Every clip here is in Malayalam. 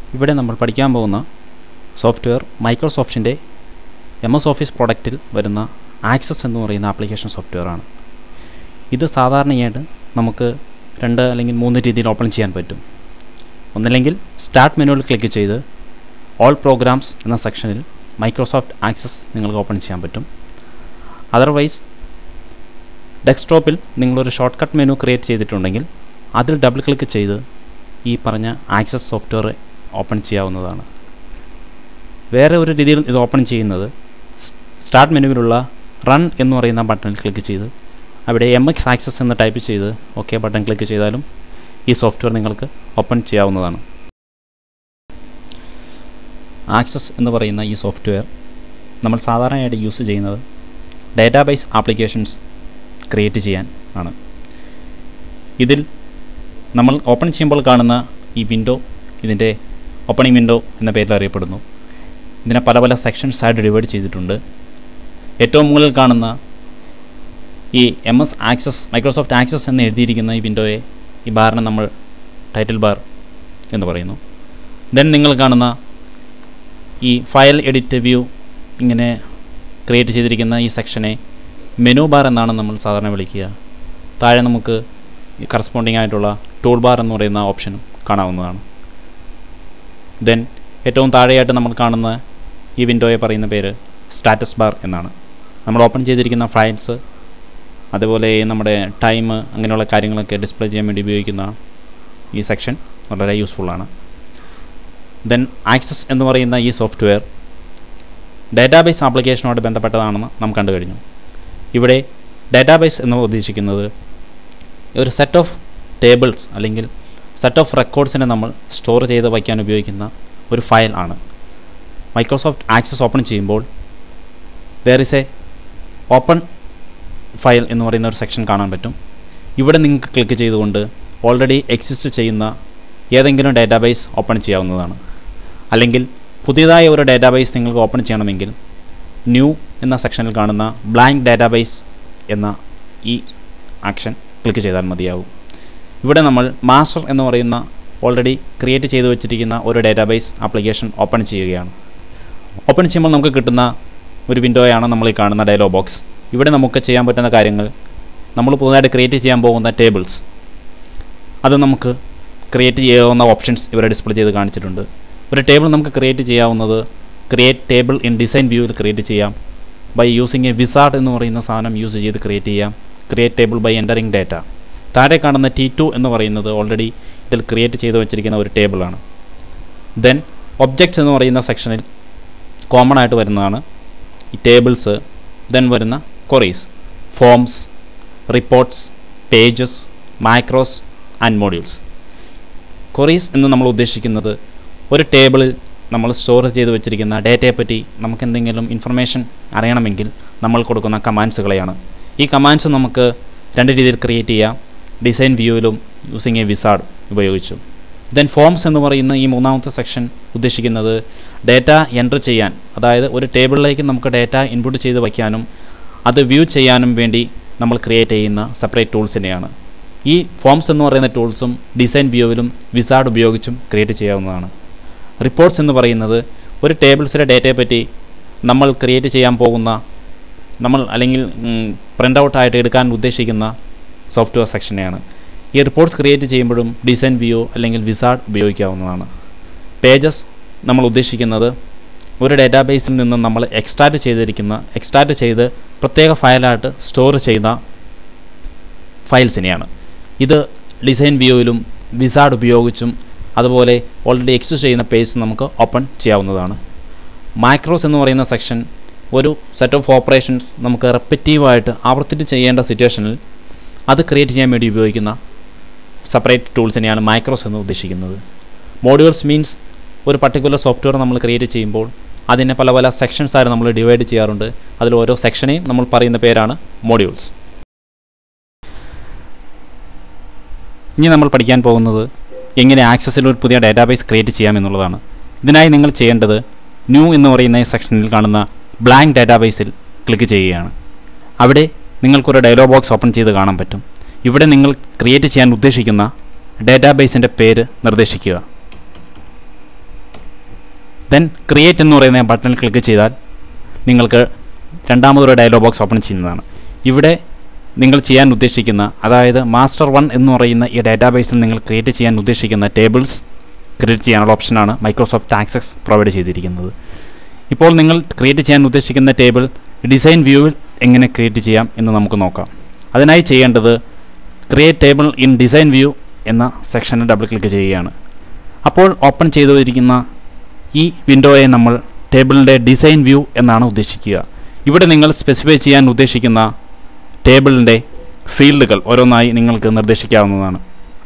ഇവിടെ നമ്മൾ പഠിക്കാൻ പോകുന്ന സോഫ്റ്റ്വെയർ മൈക്രോസോഫ്റ്റിൻ്റെ എം എസ് ഓഫീസ് പ്രൊഡക്റ്റിൽ വരുന്ന ആക്സസ് എന്ന് പറയുന്ന ആപ്ലിക്കേഷൻ സോഫ്റ്റ്വെയർ ആണ് ഇത് സാധാരണയായിട്ട് നമുക്ക് രണ്ട് അല്ലെങ്കിൽ മൂന്ന് രീതിയിൽ ഓപ്പൺ ചെയ്യാൻ പറ്റും ഒന്നില്ലെങ്കിൽ സ്റ്റാർട്ട് മെനുവിൽ ക്ലിക്ക് ചെയ്ത് ഓൾ പ്രോഗ്രാംസ് എന്ന സെക്ഷനിൽ മൈക്രോസോഫ്റ്റ് ആക്സസ് നിങ്ങൾക്ക് ഓപ്പൺ ചെയ്യാൻ പറ്റും അതർവൈസ് ഡെസ്ക്ടോപ്പിൽ നിങ്ങളൊരു ഷോർട്ട് കട്ട് മെനു ക്രിയേറ്റ് ചെയ്തിട്ടുണ്ടെങ്കിൽ അതിൽ ഡബിൾ ക്ലിക്ക് ചെയ്ത് ഈ പറഞ്ഞ ആക്സസ് സോഫ്റ്റ്വെയർ ഓപ്പൺ ചെയ്യാവുന്നതാണ് വേറെ ഒരു രീതിയിൽ ഇത് ഓപ്പൺ ചെയ്യുന്നത് സ്റ്റാർട്ട് മെനുവിലുള്ള റൺ എന്ന് പറയുന്ന ബട്ടണിൽ ക്ലിക്ക് ചെയ്ത് അവിടെ എം എക്സ് ആക്സസ് എന്ന് ടൈപ്പ് ചെയ്ത് ഓക്കെ ബട്ടൺ ക്ലിക്ക് ചെയ്താലും ഈ സോഫ്റ്റ്വെയർ നിങ്ങൾക്ക് ഓപ്പൺ ചെയ്യാവുന്നതാണ് ആക്സസ് എന്ന് പറയുന്ന ഈ സോഫ്റ്റ്വെയർ നമ്മൾ സാധാരണയായിട്ട് യൂസ് ചെയ്യുന്നത് ഡാറ്റാബേസ് ആപ്ലിക്കേഷൻസ് ക്രിയേറ്റ് ചെയ്യാൻ ആണ് ഇതിൽ നമ്മൾ ഓപ്പൺ ചെയ്യുമ്പോൾ കാണുന്ന ഈ വിൻഡോ ഇതിൻ്റെ ഓപ്പണിംഗ് വിൻഡോ എന്ന പേരിൽ അറിയപ്പെടുന്നു ഇതിനെ പല പല സെക്ഷൻസ് ആയിട്ട് ഡിവൈഡ് ചെയ്തിട്ടുണ്ട് ഏറ്റവും മുകളിൽ കാണുന്ന ഈ M S Access Microsoft Access എന്ന് എഴുതിയിരിക്കുന്ന ഈ വിൻഡോയെ ഈ ബാറിനെ നമ്മൾ ടൈറ്റിൽ ബാർ എന്ന് പറയുന്നു ദെൻ നിങ്ങൾ കാണുന്ന ഈ ഫയൽ എഡിറ്റ് വ്യൂ ഇങ്ങനെ ക്രിയേറ്റ് ചെയ്തിരിക്കുന്ന ഈ സെക്ഷനെ മെനു ബാർ എന്നാണ് നമ്മൾ സാധാരണ വിളിക്കുക താഴെ നമുക്ക് ഈ കറസ്പോണ്ടിങ് ആയിട്ടുള്ള ടൂൾ ബാർ എന്ന് പറയുന്ന ഓപ്ഷനും കാണാവുന്നതാണ് ദെൻ ഏറ്റവും താഴെയായിട്ട് നമ്മൾ കാണുന്ന ഈ വിൻഡോയെ പറയുന്ന പേര് സ്റ്റാറ്റസ് ബാർ എന്നാണ് നമ്മൾ ഓപ്പൺ ചെയ്തിരിക്കുന്ന ഫയൽസ് അതുപോലെ നമ്മുടെ ടൈം അങ്ങനെയുള്ള കാര്യങ്ങളൊക്കെ ഡിസ്പ്ലേ ചെയ്യാൻ വേണ്ടി ഉപയോഗിക്കുന്ന ഈ സെക്ഷൻ വളരെ യൂസ്ഫുള്ളാണ് ദെൻ ആക്സസ് എന്ന് പറയുന്ന ഈ സോഫ്റ്റ്വെയർ ഡാറ്റാബേസ് ആപ്ലിക്കേഷനോട് ബന്ധപ്പെട്ടതാണെന്ന് നാം കണ്ടു കഴിഞ്ഞു ഇവിടെ ഡാറ്റാബേസ് എന്ന് ഉദ്ദേശിക്കുന്നത് ഒരു സെറ്റ് ഓഫ് ടേബിൾസ് അല്ലെങ്കിൽ സെറ്റ് ഓഫ് റെക്കോർഡ്സിനെ നമ്മൾ സ്റ്റോർ ചെയ്ത് വയ്ക്കാൻ ഉപയോഗിക്കുന്ന ഒരു ഫയൽ ആണ് മൈക്രോസോഫ്റ്റ് ആക്സസ് ഓപ്പൺ ചെയ്യുമ്പോൾ there is a open file എന്ന് പറയുന്ന ഒരു സെക്ഷൻ കാണാൻ പറ്റും ഇവിടെ നിങ്ങൾക്ക് ക്ലിക്ക് ചെയ്തുകൊണ്ട് ഓൾറെഡി എക്സിസ്റ്റ് ചെയ്യുന്ന ഏതെങ്കിലും ഡാറ്റാബേസ് ഓപ്പൺ ചെയ്യാവുന്നതാണ് അല്ലെങ്കിൽ പുതിയതായ ഒരു ഡാറ്റാബേസ് നിങ്ങൾക്ക് ഓപ്പൺ ചെയ്യണമെങ്കിൽ ന്യൂ എന്ന സെക്ഷനിൽ കാണുന്ന ബ്ലാങ്ക് ഡാറ്റാബേസ് എന്ന ഈ ആക്ഷൻ ക്ലിക്ക് ചെയ്താൽ മതിയാകും ഇവിടെ നമ്മൾ മാസ്റ്റർ എന്ന് പറയുന്ന ഓൾറെഡി ക്രിയേറ്റ് ചെയ്തു വെച്ചിരിക്കുന്ന ഒരു ഡാറ്റാബേസ് ആപ്ലിക്കേഷൻ ഓപ്പൺ ചെയ്യുകയാണ് ഓപ്പൺ ചെയ്യുമ്പോൾ നമുക്ക് കിട്ടുന്ന ഒരു വിൻഡോയാണ് നമ്മൾ ഈ കാണുന്ന ഡയലോഗ് ബോക്സ് ഇവിടെ നമുക്ക് ചെയ്യാൻ പറ്റുന്ന കാര്യങ്ങൾ നമ്മൾ പുതുതായിട്ട് ക്രിയേറ്റ് ചെയ്യാൻ പോകുന്ന ടേബിൾസ് അത് നമുക്ക് ക്രിയേറ്റ് ചെയ്യാവുന്ന ഓപ്ഷൻസ് ഇവിടെ ഡിസ്പ്ലേ ചെയ്ത് കാണിച്ചിട്ടുണ്ട് ഒരു ടേബിൾ നമുക്ക് ക്രിയേറ്റ് ചെയ്യാവുന്നത് ക്രിയേറ്റ് ടേബിൾ ഇൻ ഡിസൈൻ വ്യൂവിൽ ക്രിയേറ്റ് ചെയ്യാം ബൈ യൂസിങ് എ വിസാർഡ് എന്ന് പറയുന്ന സാധനം യൂസ് ചെയ്ത് ക്രിയേറ്റ് ചെയ്യാം create table by entering data താഴെ കാണുന്ന ടി ടു എന്ന് പറയുന്നത് ഓൾറെഡി ഇതിൽ ക്രിയേറ്റ് ചെയ്ത് വെച്ചിരിക്കുന്ന ഒരു ടേബിളാണ് ദെൻ ഒബ്ജക്ട്സ് എന്ന് പറയുന്ന സെക്ഷനിൽ കോമൺ ആയിട്ട് വരുന്നതാണ് ഈ ടേബിൾസ് ദെൻ വരുന്ന queries forms reports pages macros and modules queries എന്ന് നമ്മൾ ഉദ്ദേശിക്കുന്നത് ഒരു ടേബിളിൽ നമ്മൾ സ്റ്റോർ ചെയ്ത് വെച്ചിരിക്കുന്ന ഡേറ്റയെ പറ്റി നമുക്ക് എന്തെങ്കിലും ഇൻഫർമേഷൻ അറിയണമെങ്കിൽ നമ്മൾ കൊടുക്കുന്ന കമാൻഡ്സുകളെയാണ് ഈ കമാൻഡ്സ് നമുക്ക് രണ്ട് രീതിയിൽ ക്രിയേറ്റ് ചെയ്യാം ഡിസൈൻ വ്യൂവിലും യൂസിങ് എ വിസാർഡ് ഉപയോഗിച്ചും ദെൻ ഫോംസ് എന്ന് പറയുന്ന ഈ മൂന്നാമത്തെ സെക്ഷൻ ഉദ്ദേശിക്കുന്നത് ഡേറ്റ എൻറ്റർ ചെയ്യാൻ അതായത് ഒരു ടേബിളിലേക്ക് നമുക്ക് ഡേറ്റ ഇൻപുട്ട് ചെയ്ത് വയ്ക്കാനും അത് വ്യൂ ചെയ്യാനും വേണ്ടി നമ്മൾ ക്രിയേറ്റ് ചെയ്യുന്ന സെപ്പറേറ്റ് ടൂൾസിനെയാണ് ഈ ഫോംസ് എന്ന് പറയുന്ന ടൂൾസും ഡിസൈൻ വ്യൂവിലും വിസാർഡ് ഉപയോഗിച്ചും ക്രിയേറ്റ് ചെയ്യാവുന്നതാണ് റിപ്പോർട്ട്സ് എന്ന് പറയുന്നത് ഒരു ടേബിൾസിലെ ഡേറ്റയെ പറ്റി നമ്മൾ ക്രിയേറ്റ് ചെയ്യാൻ പോകുന്ന നമ്മൾ അല്ലെങ്കിൽ പ്രിൻ്റ് ഔട്ടായിട്ട് എടുക്കാൻ ഉദ്ദേശിക്കുന്ന സോഫ്റ്റ്വെയർ സെക്ഷനെയാണ് ഈ റിപ്പോർട്ട്സ് ക്രിയേറ്റ് ചെയ്യുമ്പോഴും ഡിസൈൻ വ്യൂ അല്ലെങ്കിൽ വിസാർഡ് ഉപയോഗിക്കാവുന്നതാണ് പേജസ് നമ്മൾ ഉദ്ദേശിക്കുന്നത് ഒരു ഡാറ്റാബേസിൽ നിന്നും നമ്മൾ എക്സ്ട്രാക്റ്റ് ചെയ്തിരിക്കുന്ന എക്സ്ട്രാക്റ്റ് ചെയ്ത് പ്രത്യേക ഫയലായിട്ട് സ്റ്റോർ ചെയ്യുന്ന ഫയൽസിനെയാണ് ഇത് ഡിസൈൻ വ്യൂവിലും വിസാർഡ് ഉപയോഗിച്ചും അതുപോലെ ഓൾറെഡി എക്സിസ്റ്റ് ചെയ്യുന്ന പേജ് നമുക്ക് ഓപ്പൺ ചെയ്യാവുന്നതാണ് മൈക്രോസ് എന്ന് പറയുന്ന സെക്ഷൻ ഒരു സെറ്റ് ഓഫ് ഓപ്പറേഷൻസ് നമുക്ക് റെപ്പറ്റീവായിട്ട് ആവർത്തിച്ച് ചെയ്യേണ്ട സിറ്റുവേഷനിൽ അത് ക്രിയേറ്റ് ചെയ്യാൻ വേണ്ടി ഉപയോഗിക്കുന്ന സെപ്പറേറ്റ് ടൂൾസിനെയാണ് മൈക്രോസ് എന്ന് ഉദ്ദേശിക്കുന്നത് മോഡ്യൂൾസ് മീൻസ് ഒരു പർട്ടിക്കുലർ സോഫ്റ്റ്വെയർ നമ്മൾ ക്രിയേറ്റ് ചെയ്യുമ്പോൾ അതിനെ പല പല സെക്ഷൻസ് ആയിട്ട് നമ്മൾ ഡിവൈഡ് ചെയ്യാറുണ്ട് അതിൽ ഓരോ സെക്ഷനെയും നമ്മൾ പറയുന്ന പേരാണ് മോഡ്യൂൾസ് ഇനി നമ്മൾ പഠിക്കാൻ പോകുന്നത് എങ്ങനെ ആക്സസിൽ ഒരു പുതിയ ഡാറ്റാബേസ് ക്രിയേറ്റ് ചെയ്യാം എന്നുള്ളതാണ് ഇതിനായി നിങ്ങൾ ചെയ്യേണ്ടത് ന്യൂ എന്ന് പറയുന്ന ഈ സെക്ഷനിൽ കാണുന്ന ബ്ലാങ്ക് ഡാറ്റാബേസിൽ ക്ലിക്ക് ചെയ്യുകയാണ് അവിടെ നിങ്ങൾക്കൊരു ഡയലോഗ് ബോക്സ് ഓപ്പൺ ചെയ്ത് കാണാൻ പറ്റും ഇവിടെ നിങ്ങൾ ക്രിയേറ്റ് ചെയ്യാൻ ഉദ്ദേശിക്കുന്ന ഡാറ്റാബേസിൻ്റെ പേര് നിർദ്ദേശിക്കുക ദെൻ ക്രിയേറ്റ് എന്ന് പറയുന്ന ബട്ടൺ ക്ലിക്ക് ചെയ്താൽ നിങ്ങൾക്ക് രണ്ടാമതൊരു ഡയലോഗ് ബോക്സ് ഓപ്പൺ ചെയ്യുന്നതാണ് ഇവിടെ നിങ്ങൾ ചെയ്യാൻ ഉദ്ദേശിക്കുന്ന അതായത് മാസ്റ്റർ വൺ എന്ന് പറയുന്ന ഈ ഡാറ്റാബേസിൽ നിങ്ങൾ ക്രിയേറ്റ് ചെയ്യാൻ ഉദ്ദേശിക്കുന്ന ടേബിൾസ് ക്രിയേറ്റ് ചെയ്യാനുള്ള ഓപ്ഷനാണ് മൈക്രോസോഫ്റ്റ് ആക്സസ് പ്രൊവൈഡ് ചെയ്തിരിക്കുന്നത് ഇപ്പോൾ നിങ്ങൾ ക്രിയേറ്റ് ചെയ്യാൻ ഉദ്ദേശിക്കുന്ന ടേബിൾ ഡിസൈൻ വ്യൂവിൽ എങ്ങനെ ക്രിയേറ്റ് ചെയ്യാം എന്ന് നമുക്ക് നോക്കാം അതിനായി ചെയ്യേണ്ടത് create table in design view എന്ന സെക്ഷനിൽ ഡബിൾ ക്ലിക്ക് ചെയ്യുകയാണ് അപ്പോൾ ഓപ്പൺ ചെയ്തിരിക്കുന്ന ഈ വിൻഡോയെ നമ്മൾ ടേബിളിൻ്റെ ഡിസൈൻ വ്യൂ എന്നാണ് ഉദ്ദേശിക്കുക ഇവിടെ നിങ്ങൾ സ്പെസിഫൈ ചെയ്യാൻ ഉദ്ദേശിക്കുന്ന ടേബിളിൻ്റെ ഫീൽഡുകൾ ഓരോന്നായി നിങ്ങൾക്ക് നിർദ്ദേശിക്കാവുന്നതാണ്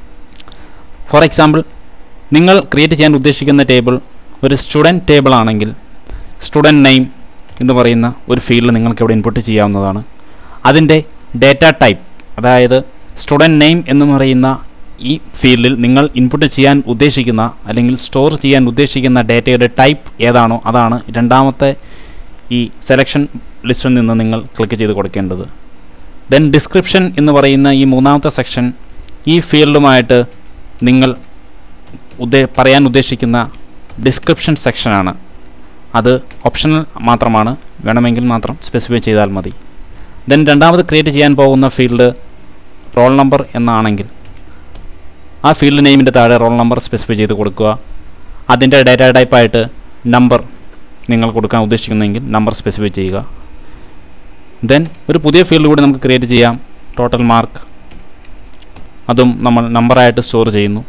ഫോർ എക്സാമ്പിൾ നിങ്ങൾ ക്രിയേറ്റ് ചെയ്യാൻ ഉദ്ദേശിക്കുന്ന ടേബിൾ ഒരു സ്റ്റുഡൻറ്റ് ടേബിൾ ആണെങ്കിൽ സ്റ്റുഡൻറ്റ് നെയിം എന്ന് പറയുന്ന ഒരു ഫീൽഡ് നിങ്ങൾക്ക് ഇവിടെ ഇൻപുട്ട് ചെയ്യാവുന്നതാണ് അതിൻ്റെ ഡേറ്റ ടൈപ്പ് അതായത് സ്റ്റുഡൻറ്റ് നെയിം എന്ന് പറയുന്ന ഈ ഫീൽഡിൽ നിങ്ങൾ ഇൻപുട്ട് ചെയ്യാൻ ഉദ്ദേശിക്കുന്ന അല്ലെങ്കിൽ സ്റ്റോർ ചെയ്യാൻ ഉദ്ദേശിക്കുന്ന ഡേറ്റയുടെ ടൈപ്പ് ഏതാണോ അതാണ് രണ്ടാമത്തെ ഈ സെലക്ഷൻ ലിസ്റ്റിൽ നിന്ന് നിങ്ങൾ ക്ലിക്ക് ചെയ്ത് കൊടുക്കേണ്ടത് ദെൻ ഡിസ്ക്രിപ്ഷൻ എന്ന് പറയുന്ന ഈ മൂന്നാമത്തെ സെക്ഷൻ ഈ ഫീൽഡുമായിട്ട് നിങ്ങൾ ഉദ്ദേ പറയാൻ ഉദ്ദേശിക്കുന്ന ഡിസ്ക്രിപ്ഷൻ സെക്ഷനാണ് അത് ഓപ്ഷണൽ മാത്രമാണ് വേണമെങ്കിൽ മാത്രം സ്പെസിഫൈ ചെയ്താൽ മതി ദെൻ രണ്ടാമത് ക്രിയേറ്റ് ചെയ്യാൻ പോകുന്ന ഫീൽഡ് റോൾ നമ്പർ എന്നാണെങ്കിൽ ആ ഫീൽഡ് നെയിമിൻ്റെ താഴെ റോൾ നമ്പർ സ്പെസിഫൈ ചെയ്ത് കൊടുക്കുക അതിൻ്റെ ഡാറ്റ ടൈപ്പായിട്ട് നമ്പർ നിങ്ങൾ കൊടുക്കാൻ ഉദ്ദേശിക്കുന്നെങ്കിൽ നമ്പർ സ്പെസിഫൈ ചെയ്യുക ദെൻ ഒരു പുതിയ ഫീൽഡ് കൂടി നമുക്ക് ക്രിയേറ്റ് ചെയ്യാം ടോട്ടൽ മാർക്ക് അതും നമ്മൾ നമ്പറായിട്ട് സ്റ്റോർ ചെയ്യുന്നു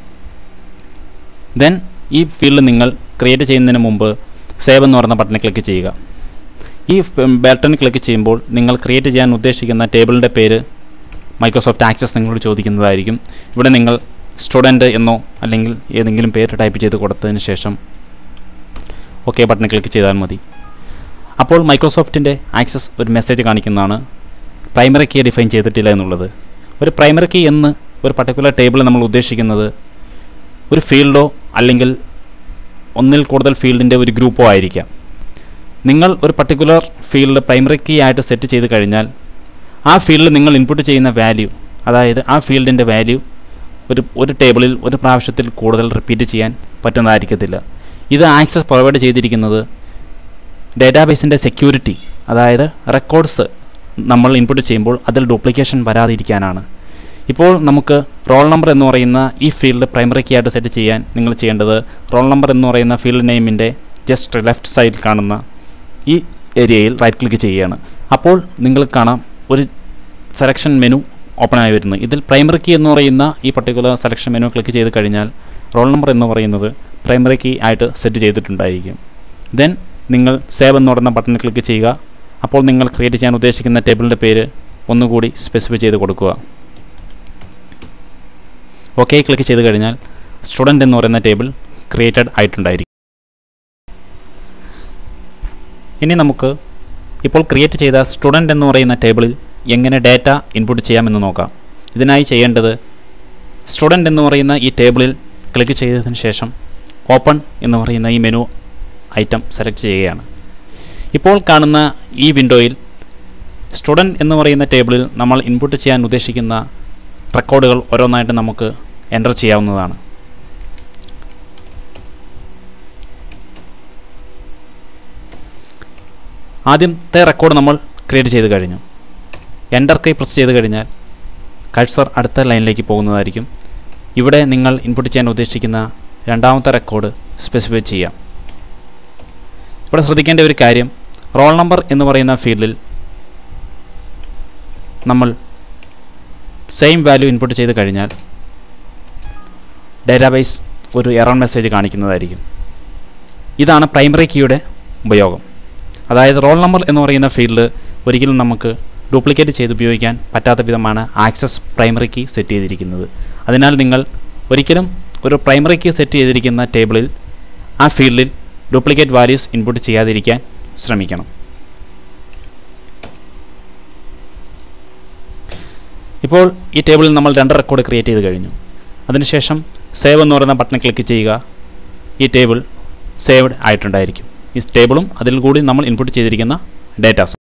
ദെൻ ഈ ഫീൽഡ് നിങ്ങൾ ക്രിയേറ്റ് ചെയ്യുന്നതിന് മുമ്പ് സേവ് എന്ന് പറയുന്ന ബട്ടണിൽ ക്ലിക്ക് ചെയ്യുക ഈ ബട്ടൺ ക്ലിക്ക് ചെയ്യുമ്പോൾ നിങ്ങൾ ക്രിയേറ്റ് ചെയ്യാൻ ഉദ്ദേശിക്കുന്ന ടേബിളിൻ്റെ പേര് മൈക്രോസോഫ്റ്റ് ആക്സസ് നിങ്ങളോട് ചോദിക്കുന്നതായിരിക്കും ഇവിടെ നിങ്ങൾ സ്റ്റുഡൻറ്റ് എന്നോ അല്ലെങ്കിൽ ഏതെങ്കിലും പേര് ടൈപ്പ് ചെയ്ത് കൊടുത്തതിന് ശേഷം ഓക്കെ ബട്ടൺ ക്ലിക്ക് ചെയ്താൽ മതി അപ്പോൾ മൈക്രോസോഫ്റ്റിൻ്റെ ആക്സസ് ഒരു മെസ്സേജ് കാണിക്കുന്നതാണ് പ്രൈമറി കീ ഡിഫൈൻ ചെയ്തിട്ടില്ല എന്നുള്ളത് ഒരു പ്രൈമറി കീ എന്ന് ഒരു പർട്ടിക്കുലർ ടേബിൾ നമ്മൾ ഉദ്ദേശിക്കുന്നത് ഒരു ഫീൽഡോ അല്ലെങ്കിൽ ഒന്നിൽ കൂടുതൽ ഫീൽഡിൻ്റെ ഒരു ഗ്രൂപ്പോ ആയിരിക്കാം നിങ്ങൾ ഒരു പർട്ടിക്കുലർ ഫീൽഡ് പ്രൈമറി കീ ആയിട്ട് സെറ്റ് ചെയ്ത് കഴിഞ്ഞാൽ ആ ഫീൽഡിൽ നിങ്ങൾ ഇൻപുട്ട് ചെയ്യുന്ന വാല്യൂ അതായത് ആ ഫീൽഡിൻ്റെ വാല്യൂ ഒരു ഒരു ടേബിളിൽ ഒരു പ്രാവശ്യത്തിൽ കൂടുതൽ റിപ്പീറ്റ് ചെയ്യാൻ പറ്റുന്നതായിരിക്കത്തില്ല ഇത് ആക്സസ് പ്രൊവൈഡ് ചെയ്തിരിക്കുന്നത് ഡേറ്റാബേസിൻ്റെ സെക്യൂരിറ്റി അതായത് റെക്കോർഡ്സ് നമ്മൾ ഇൻപുട്ട് ചെയ്യുമ്പോൾ അതിൽ ഡ്യൂപ്ലിക്കേഷൻ വരാതിരിക്കാനാണ് ഇപ്പോൾ നമുക്ക് റോൾ നമ്പർ എന്ന് പറയുന്ന ഈ ഫീൽഡ് പ്രൈമറി കീ ആയിട്ട് സെറ്റ് ചെയ്യാൻ നിങ്ങൾ ചെയ്യേണ്ടത് റോൾ നമ്പർ എന്ന് പറയുന്ന ഫീൽഡ് നെയിമിൻ്റെ ജസ്റ്റ് ലെഫ്റ്റ് സൈഡിൽ കാണുന്ന ഈ ഏരിയയിൽ റൈറ്റ് ക്ലിക്ക് ചെയ്യുകയാണ് അപ്പോൾ നിങ്ങൾ കാണാം ഒരു സെലക്ഷൻ മെനു ഓപ്പൺ ആയി വരുന്നു ഇതിൽ പ്രൈമറി കീ എന്ന് പറയുന്ന ഈ പർട്ടിക്കുലർ സെലക്ഷൻ മെനു ക്ലിക്ക് ചെയ്ത് കഴിഞ്ഞാൽ റോൾ നമ്പർ എന്ന് പറയുന്നത് പ്രൈമറി കീ ആയിട്ട് സെറ്റ് ചെയ്തിട്ടുണ്ടായിരിക്കും ദെൻ നിങ്ങൾ സേവ് എന്ന് പറയുന്ന ബട്ടൺ ക്ലിക്ക് ചെയ്യുക അപ്പോൾ നിങ്ങൾ ക്രിയേറ്റ് ചെയ്യാൻ ഉദ്ദേശിക്കുന്ന ടേബിളിൻ്റെ പേര് ഒന്നുകൂടി സ്പെസിഫൈ ചെയ്ത് കൊടുക്കുക ഓക്കെ ക്ലിക്ക് ചെയ്ത് കഴിഞ്ഞാൽ സ്റ്റുഡൻറ്റ് എന്ന് പറയുന്ന ടേബിൾ ക്രിയേറ്റഡ് ആയിട്ടുണ്ടായിരിക്കും ഇനി നമുക്ക് ഇപ്പോൾ ക്രിയേറ്റ് ചെയ്ത സ്റ്റുഡൻറ്റ് എന്ന് പറയുന്ന ടേബിളിൽ എങ്ങനെ ഡാറ്റ ഇൻപുട്ട് ചെയ്യാമെന്ന് നോക്കാം ഇതിനായി ചെയ്യേണ്ടത് സ്റ്റുഡൻറ്റ് എന്ന് പറയുന്ന ഈ ടേബിളിൽ ക്ലിക്ക് ചെയ്തതിന് ശേഷം ഓപ്പൺ എന്ന് പറയുന്ന ഈ മെനു ഐറ്റം സെലക്ട് ചെയ്യുകയാണ് ഇപ്പോൾ കാണുന്ന ഈ വിൻഡോയിൽ സ്റ്റുഡൻറ്റ് എന്ന് പറയുന്ന ടേബിളിൽ നമ്മൾ ഇൻപുട്ട് ചെയ്യാൻ ഉദ്ദേശിക്കുന്ന റെക്കോർഡുകൾ ഓരോന്നായിട്ട് നമുക്ക് എൻ്റർ ചെയ്യാവുന്നതാണ് ആദ്യത്തെ റെക്കോർഡ് നമ്മൾ ക്രിയേറ്റ് ചെയ്ത് കഴിഞ്ഞു എൻ്റർ കൈ പ്രസ് ചെയ്ത് കഴിഞ്ഞാൽ കഴ്സർ അടുത്ത ലൈനിലേക്ക് പോകുന്നതായിരിക്കും ഇവിടെ നിങ്ങൾ ഇൻപുട്ട് ചെയ്യാൻ ഉദ്ദേശിക്കുന്ന രണ്ടാമത്തെ റെക്കോർഡ് സ്പെസിഫൈ ചെയ്യാം ഇവിടെ ശ്രദ്ധിക്കേണ്ട ഒരു കാര്യം റോൾ നമ്പർ എന്ന് പറയുന്ന ഫീൽഡിൽ നമ്മൾ സെയിം വാല്യൂ ഇൻപുട്ട് ചെയ്ത് കഴിഞ്ഞാൽ ഡേറ്റാബേസ് ഒരു എറർ മെസ്സേജ് കാണിക്കുന്നതായിരിക്കും ഇതാണ് പ്രൈമറി കീയുടെ ഉപയോഗം അതായത് റോൾ നമ്പർ എന്ന് പറയുന്ന ഫീൽഡ് ഒരിക്കലും നമുക്ക് ഡ്യൂപ്ലിക്കേറ്റ് ചെയ്ത് ഉപയോഗിക്കാൻ പറ്റാത്ത വിധമാണ് ആക്സസ് പ്രൈമറി കീ സെറ്റ് ചെയ്തിരിക്കുന്നത് അതിനാൽ നിങ്ങൾ ഒരിക്കലും ഒരു പ്രൈമറി കീ സെറ്റ് ചെയ്തിരിക്കുന്ന ടേബിളിൽ ആ ഫീൽഡിൽ ഡ്യൂപ്ലിക്കേറ്റ് വാല്യൂസ് ഇൻപുട്ട് ചെയ്യാതിരിക്കാൻ ശ്രമിക്കണം ഇപ്പോൾ ഈ ടേബിളിൽ നമ്മൾ രണ്ട് റെക്കോർഡ് ക്രിയേറ്റ് ചെയ്ത് കഴിഞ്ഞു അതിനുശേഷം സേവ് എന്ന് പറയുന്ന ബട്ടൺ ക്ലിക്ക് ചെയ്യുക ഈ ടേബിൾ സേവ്ഡ് ആയിട്ടുണ്ടായിരിക്കും ഈ ടേബിളും അതിൽ കൂടി നമ്മൾ ഇൻപുട്ട് ചെയ്തിരിക്കുന്ന ഡേറ്റാസും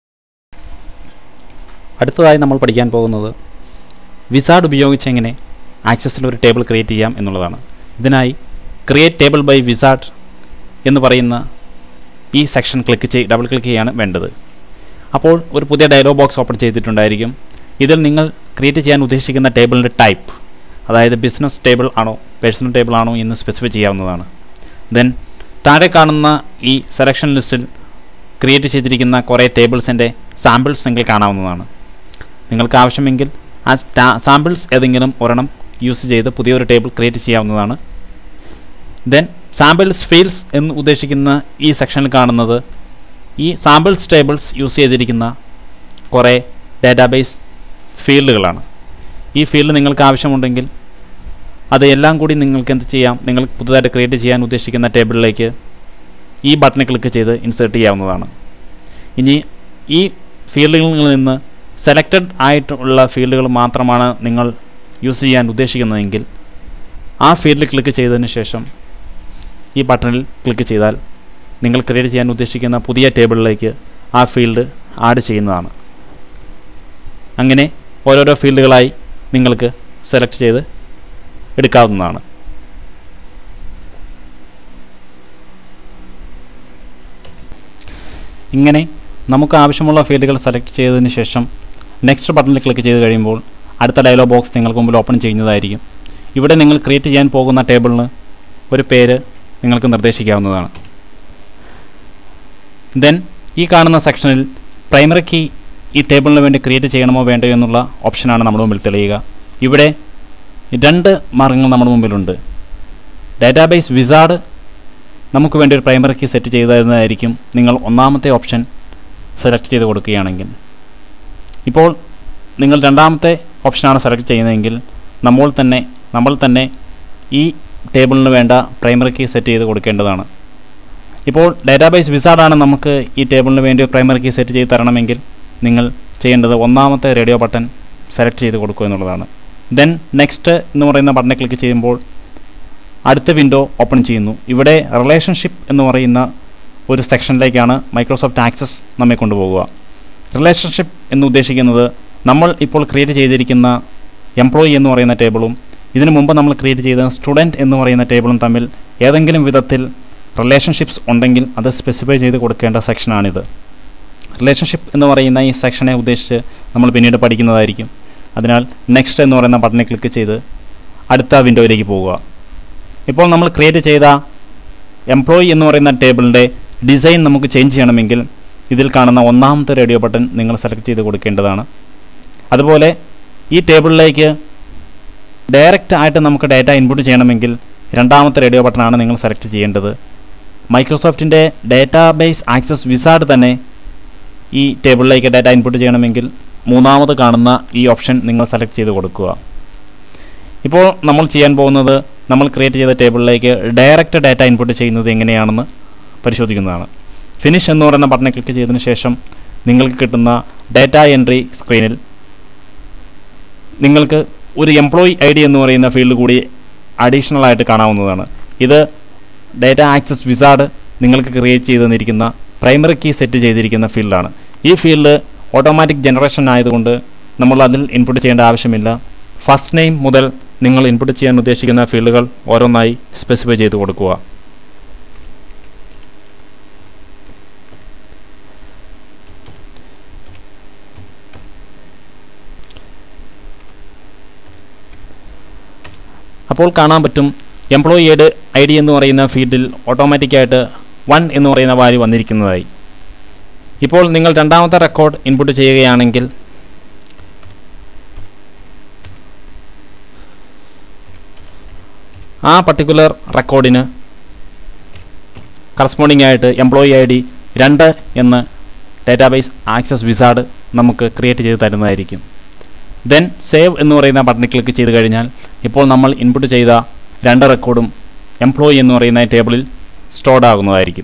അടുത്തതായി നമ്മൾ പഠിക്കാൻ പോകുന്നത് വിസാർഡ് ഉപയോഗിച്ച് എങ്ങനെ ആക്സസിൽ ഒരു ടേബിൾ ക്രിയേറ്റ് ചെയ്യാം എന്നുള്ളതാണ് ഇതിനായി ക്രിയേറ്റ് ടേബിൾ ബൈ വിസാർഡ് എന്ന് പറയുന്ന ഈ സെക്ഷൻ ക്ലിക്ക് ചെയ് ഡബിൾ ക്ലിക്ക് ചെയ്യാണ് വേണ്ടത് അപ്പോൾ ഒരു പുതിയ ഡയലോഗ് ബോക്സ് ഓപ്പൺ ചെയ്തിട്ടുണ്ടായിരിക്കും ഇതിൽ നിങ്ങൾ ക്രിയേറ്റ് ചെയ്യാൻ ഉദ്ദേശിക്കുന്ന ടേബിളിൻ്റെ ടൈപ്പ് അതായത് ബിസിനസ് ടേബിൾ ആണോ പേഴ്സണൽ ടേബിൾ ആണോ എന്ന് സ്പെസിഫൈ ചെയ്യാവുന്നതാണ് ദെൻ താഴെ കാണുന്ന ഈ സെലക്ഷൻ ലിസ്റ്റിൽ ക്രിയേറ്റ് ചെയ്തിരിക്കുന്ന കുറേ ടേബിൾസിൻ്റെ സാമ്പിൾസ് നിങ്ങൾക്ക് കാണാവുന്നതാണ് നിങ്ങൾക്ക് ആവശ്യമെങ്കിൽ ആ സാമ്പിൾസ് ഏതെങ്കിലും ഒരെണ്ണം യൂസ് ചെയ്ത് പുതിയൊരു ടേബിൾ ക്രിയേറ്റ് ചെയ്യാവുന്നതാണ് ദെൻ സാമ്പിൾസ് ഫീൽഡ്സ് എന്ന് ഉദ്ദേശിക്കുന്ന ഈ സെക്ഷനിൽ കാണുന്നത് ഈ സാമ്പിൾസ് ടേബിൾസ് യൂസ് ചെയ്തിരിക്കുന്ന കുറേ ഡാറ്റാബേസ് ഫീൽഡുകളാണ് ഈ ഫീൽഡ് നിങ്ങൾക്ക് ആവശ്യമുണ്ടെങ്കിൽ അത് എല്ലാം കൂടി നിങ്ങൾക്ക് എന്ത് ചെയ്യാം നിങ്ങൾ പുതുതായിട്ട് ക്രിയേറ്റ് ചെയ്യാൻ ഉദ്ദേശിക്കുന്ന ടേബിളിലേക്ക് ഈ ബട്ടൺ ക്ലിക്ക് ചെയ്ത് ഇൻസേർട്ട് ചെയ്യാവുന്നതാണ് ഇനി ഈ ഫീൽഡുകളിൽ നിന്ന് സെലക്റ്റഡ് ആയിട്ടുള്ള ഫീൽഡുകൾ മാത്രമാണ് നിങ്ങൾ യൂസ് ചെയ്യാൻ ഉദ്ദേശിക്കുന്നതെങ്കിൽ ആ ഫീൽഡിൽ ക്ലിക്ക് ചെയ്തതിന് ശേഷം ഈ ബട്ടണിൽ ക്ലിക്ക് ചെയ്താൽ നിങ്ങൾ ക്രിയേറ്റ് ചെയ്യാൻ ഉദ്ദേശിക്കുന്ന പുതിയ ടേബിളിലേക്ക് ആ ഫീൽഡ് ആഡ് ചെയ്യുന്നതാണ് അങ്ങനെ ഓരോരോ ഫീൽഡുകളായി നിങ്ങൾക്ക് സെലക്ട് ചെയ്ത് എടുക്കാവുന്നതാണ് ഇങ്ങനെ നമുക്ക് ആവശ്യമുള്ള ഫീൽഡുകൾ സെലക്ട് ചെയ്തതിന് ശേഷം നെക്സ്റ്റ് ബട്ടണിൽ ക്ലിക്ക് ചെയ്ത് കഴിയുമ്പോൾ അടുത്ത ഡയലോഗ് ബോക്സ് നിങ്ങൾക്ക് മുമ്പിൽ ഓപ്പൺ ചെയ്യുന്നതായിരിക്കും ഇവിടെ നിങ്ങൾ ക്രിയേറ്റ് ചെയ്യാൻ പോകുന്ന ടേബിളിന് ഒരു പേര് നിങ്ങൾക്ക് നിർദ്ദേശിക്കാവുന്നതാണ് ദെൻ ഈ കാണുന്ന സെക്ഷനിൽ പ്രൈമറി കീ ഈ ടേബിളിന് വേണ്ടി ക്രിയേറ്റ് ചെയ്യണമോ വേണ്ടയോ എന്നുള്ള ഓപ്ഷനാണ് നമ്മുടെ മുമ്പിൽ തെളിയുക ഇവിടെ രണ്ട് മാർഗങ്ങൾ നമ്മുടെ മുമ്പിലുണ്ട് ഡാറ്റാബേസ് വിസാർഡ് നമുക്ക് വേണ്ടി ഒരു പ്രൈമറി കീ സെറ്റ് ചെയ്ത് തരുന്നതായിരിക്കും നിങ്ങൾ ഒന്നാമത്തെ ഓപ്ഷൻ സെലക്ട് ചെയ്ത് കൊടുക്കുകയാണെങ്കിൽ ഇപ്പോൾ നിങ്ങൾ രണ്ടാമത്തെ ഓപ്ഷനാണ് സെലക്ട് ചെയ്യുന്നതെങ്കിൽ നമ്മൾ തന്നെ നമ്മൾ തന്നെ ഈ ടേബിളിന് വേണ്ട പ്രൈമറി കീ സെറ്റ് ചെയ്ത് കൊടുക്കേണ്ടതാണ് ഇപ്പോൾ ഡാറ്റാബേസ് വിസാർഡാണ് നമുക്ക് ഈ ടേബിളിന് വേണ്ടി പ്രൈമറി കീ സെറ്റ് ചെയ്ത് തരണമെങ്കിൽ നിങ്ങൾ ചെയ്യേണ്ടത് ഒന്നാമത്തെ റേഡിയോ ബട്ടൺ സെലക്ട് ചെയ്ത് കൊടുക്കുക എന്നുള്ളതാണ് ദെൻ നെക്സ്റ്റ് എന്ന് പറയുന്ന ബട്ടണിൽ ക്ലിക്ക് ചെയ്യുമ്പോൾ അടുത്ത വിൻഡോ ഓപ്പൺ ചെയ്യുന്നു ഇവിടെ റിലേഷൻഷിപ്പ് എന്ന് പറയുന്ന ഒരു സെക്ഷനിലേക്കാണ് മൈക്രോസോഫ്റ്റ് ആക്സസ് നമ്മെ കൊണ്ടുപോകുക റിലേഷൻഷിപ്പ് എന്ന് ഉദ്ദേശിക്കുന്നത് നമ്മൾ ഇപ്പോൾ ക്രിയേറ്റ് ചെയ്തിരിക്കുന്ന എംപ്ലോയി എന്ന് പറയുന്ന ടേബിളും ഇതിനു മുമ്പ് നമ്മൾ ക്രിയേറ്റ് ചെയ്ത സ്റ്റുഡൻറ്റ് എന്ന് പറയുന്ന ടേബിളും തമ്മിൽ ഏതെങ്കിലും വിധത്തിൽ റിലേഷൻഷിപ്സ് ഉണ്ടെങ്കിൽ അത് സ്പെസിഫൈ ചെയ്ത് കൊടുക്കേണ്ട സെക്ഷനാണിത് റിലേഷൻഷിപ്പ് എന്ന് പറയുന്ന ഈ സെക്ഷനെ ഉദ്ദേശിച്ച് നമ്മൾ പിന്നീട് പഠിക്കുന്നതായിരിക്കും അതിനാൽ നെക്സ്റ്റ് എന്ന് പറയുന്ന ബട്ടണിൽ ക്ലിക്ക് ചെയ്ത് അടുത്ത വിൻഡോയിലേക്ക് പോവുക ഇപ്പോൾ നമ്മൾ ക്രിയേറ്റ് ചെയ്ത എംപ്ലോയി എന്ന് പറയുന്ന ടേബിളിൻ്റെ ഡിസൈൻ നമുക്ക് ചേഞ്ച് ചെയ്യണമെങ്കിൽ ഇതിൽ കാണുന്ന ഒന്നാമത്തെ റേഡിയോ ബട്ടൺ നിങ്ങൾ സെലക്ട് ചെയ്ത് കൊടുക്കേണ്ടതാണ് അതുപോലെ ഈ ടേബിളിലേക്ക് ഡയറക്റ്റ് ആയിട്ട് നമുക്ക് ഡാറ്റ ഇൻപുട്ട് ചെയ്യണമെങ്കിൽ രണ്ടാമത്തെ റേഡിയോ ബട്ടണാണ് നിങ്ങൾ സെലക്ട് ചെയ്യേണ്ടത് മൈക്രോസോഫ്റ്റിൻ്റെ ഡാറ്റാബേസ് ആക്സസ് വിസാർഡ് തന്നെ ഈ ടേബിളിലേക്ക് ഡാറ്റ ഇൻപുട്ട് ചെയ്യണമെങ്കിൽ മൂന്നാമത് കാണുന്ന ഈ ഓപ്ഷൻ നിങ്ങൾ സെലക്ട് ചെയ്ത് കൊടുക്കുക ഇപ്പോൾ നമ്മൾ ചെയ്യാൻ പോകുന്നത് നമ്മൾ ക്രിയേറ്റ് ചെയ്ത ടേബിളിലേക്ക് ഡയറക്റ്റ് ഡാറ്റ ഇൻപുട്ട് ചെയ്യുന്നത് എങ്ങനെയാണെന്ന് പരിശോധിക്കുന്നതാണ് ഫിനിഷ് എന്ന് പറയുന്ന ബട്ടണിൽ ക്ലിക്ക് ചെയ്തതിന് ശേഷം നിങ്ങൾക്ക് കിട്ടുന്ന ഡാറ്റ എൻട്രി സ്ക്രീനിൽ നിങ്ങൾക്ക് ഒരു എംപ്ലോയി ഐ ഡി എന്ന് പറയുന്ന ഫീൽഡ് കൂടി അഡീഷണൽ ആയിട്ട് കാണാവുന്നതാണ് ഇത് ഡാറ്റ ആക്സസ് വിസാർഡ് നിങ്ങൾക്ക് ക്രിയേറ്റ് ചെയ്ത് തന്നിരിക്കുന്ന പ്രൈമറി കീ സെറ്റ് ചെയ്തിരിക്കുന്ന ഫീൽഡാണ് ഈ ഫീൽഡ് ഓട്ടോമാറ്റിക് ജനറേഷൻ ആയതുകൊണ്ട് നമ്മൾ അതിൽ ഇൻപുട്ട് ചെയ്യേണ്ട ആവശ്യമില്ല ഫസ്റ്റ് നെയിം മുതൽ നിങ്ങൾ ഇൻപുട്ട് ചെയ്യാൻ ഉദ്ദേശിക്കുന്ന ഫീൽഡുകൾ ഓരോന്നായി സ്പെസിഫൈ ചെയ്ത് കൊടുക്കുക അപ്പോൾ കാണാൻ പറ്റും എംപ്ലോയിയുടെ ഐ ഡി എന്ന് പറയുന്ന ഫീൽഡിൽ ഓട്ടോമാറ്റിക്കായിട്ട് വൺ എന്ന് പറയുന്ന വാല്യൂ വന്നിരിക്കുന്നതായി ഇപ്പോൾ നിങ്ങൾ രണ്ടാമത്തെ റെക്കോർഡ് ഇൻപുട്ട് ചെയ്യുകയാണെങ്കിൽ ആ പർട്ടിക്കുലർ റെക്കോർഡിന് കറസ്പോണ്ടിങ് ആയിട്ട് എംപ്ലോയി ഐ ഡി രണ്ട് എന്ന് ഡാറ്റാബേസ് ആക്സസ് വിസാർഡ് നമുക്ക് ക്രിയേറ്റ് ചെയ്ത് തരുന്നതായിരിക്കും ദെൻ സേവ് എന്ന് പറയുന്ന ബട്ടണിൽ ക്ലിക്ക് ചെയ്ത് കഴിഞ്ഞാൽ ഇപ്പോൾ നമ്മൾ ഇൻപുട്ട് ചെയ്ത രണ്ട് റെക്കോർഡും എംപ്ലോയി എന്ന് പറയുന്ന ടേബിളിൽ സ്റ്റോർഡ് ആകുന്നതായിരിക്കും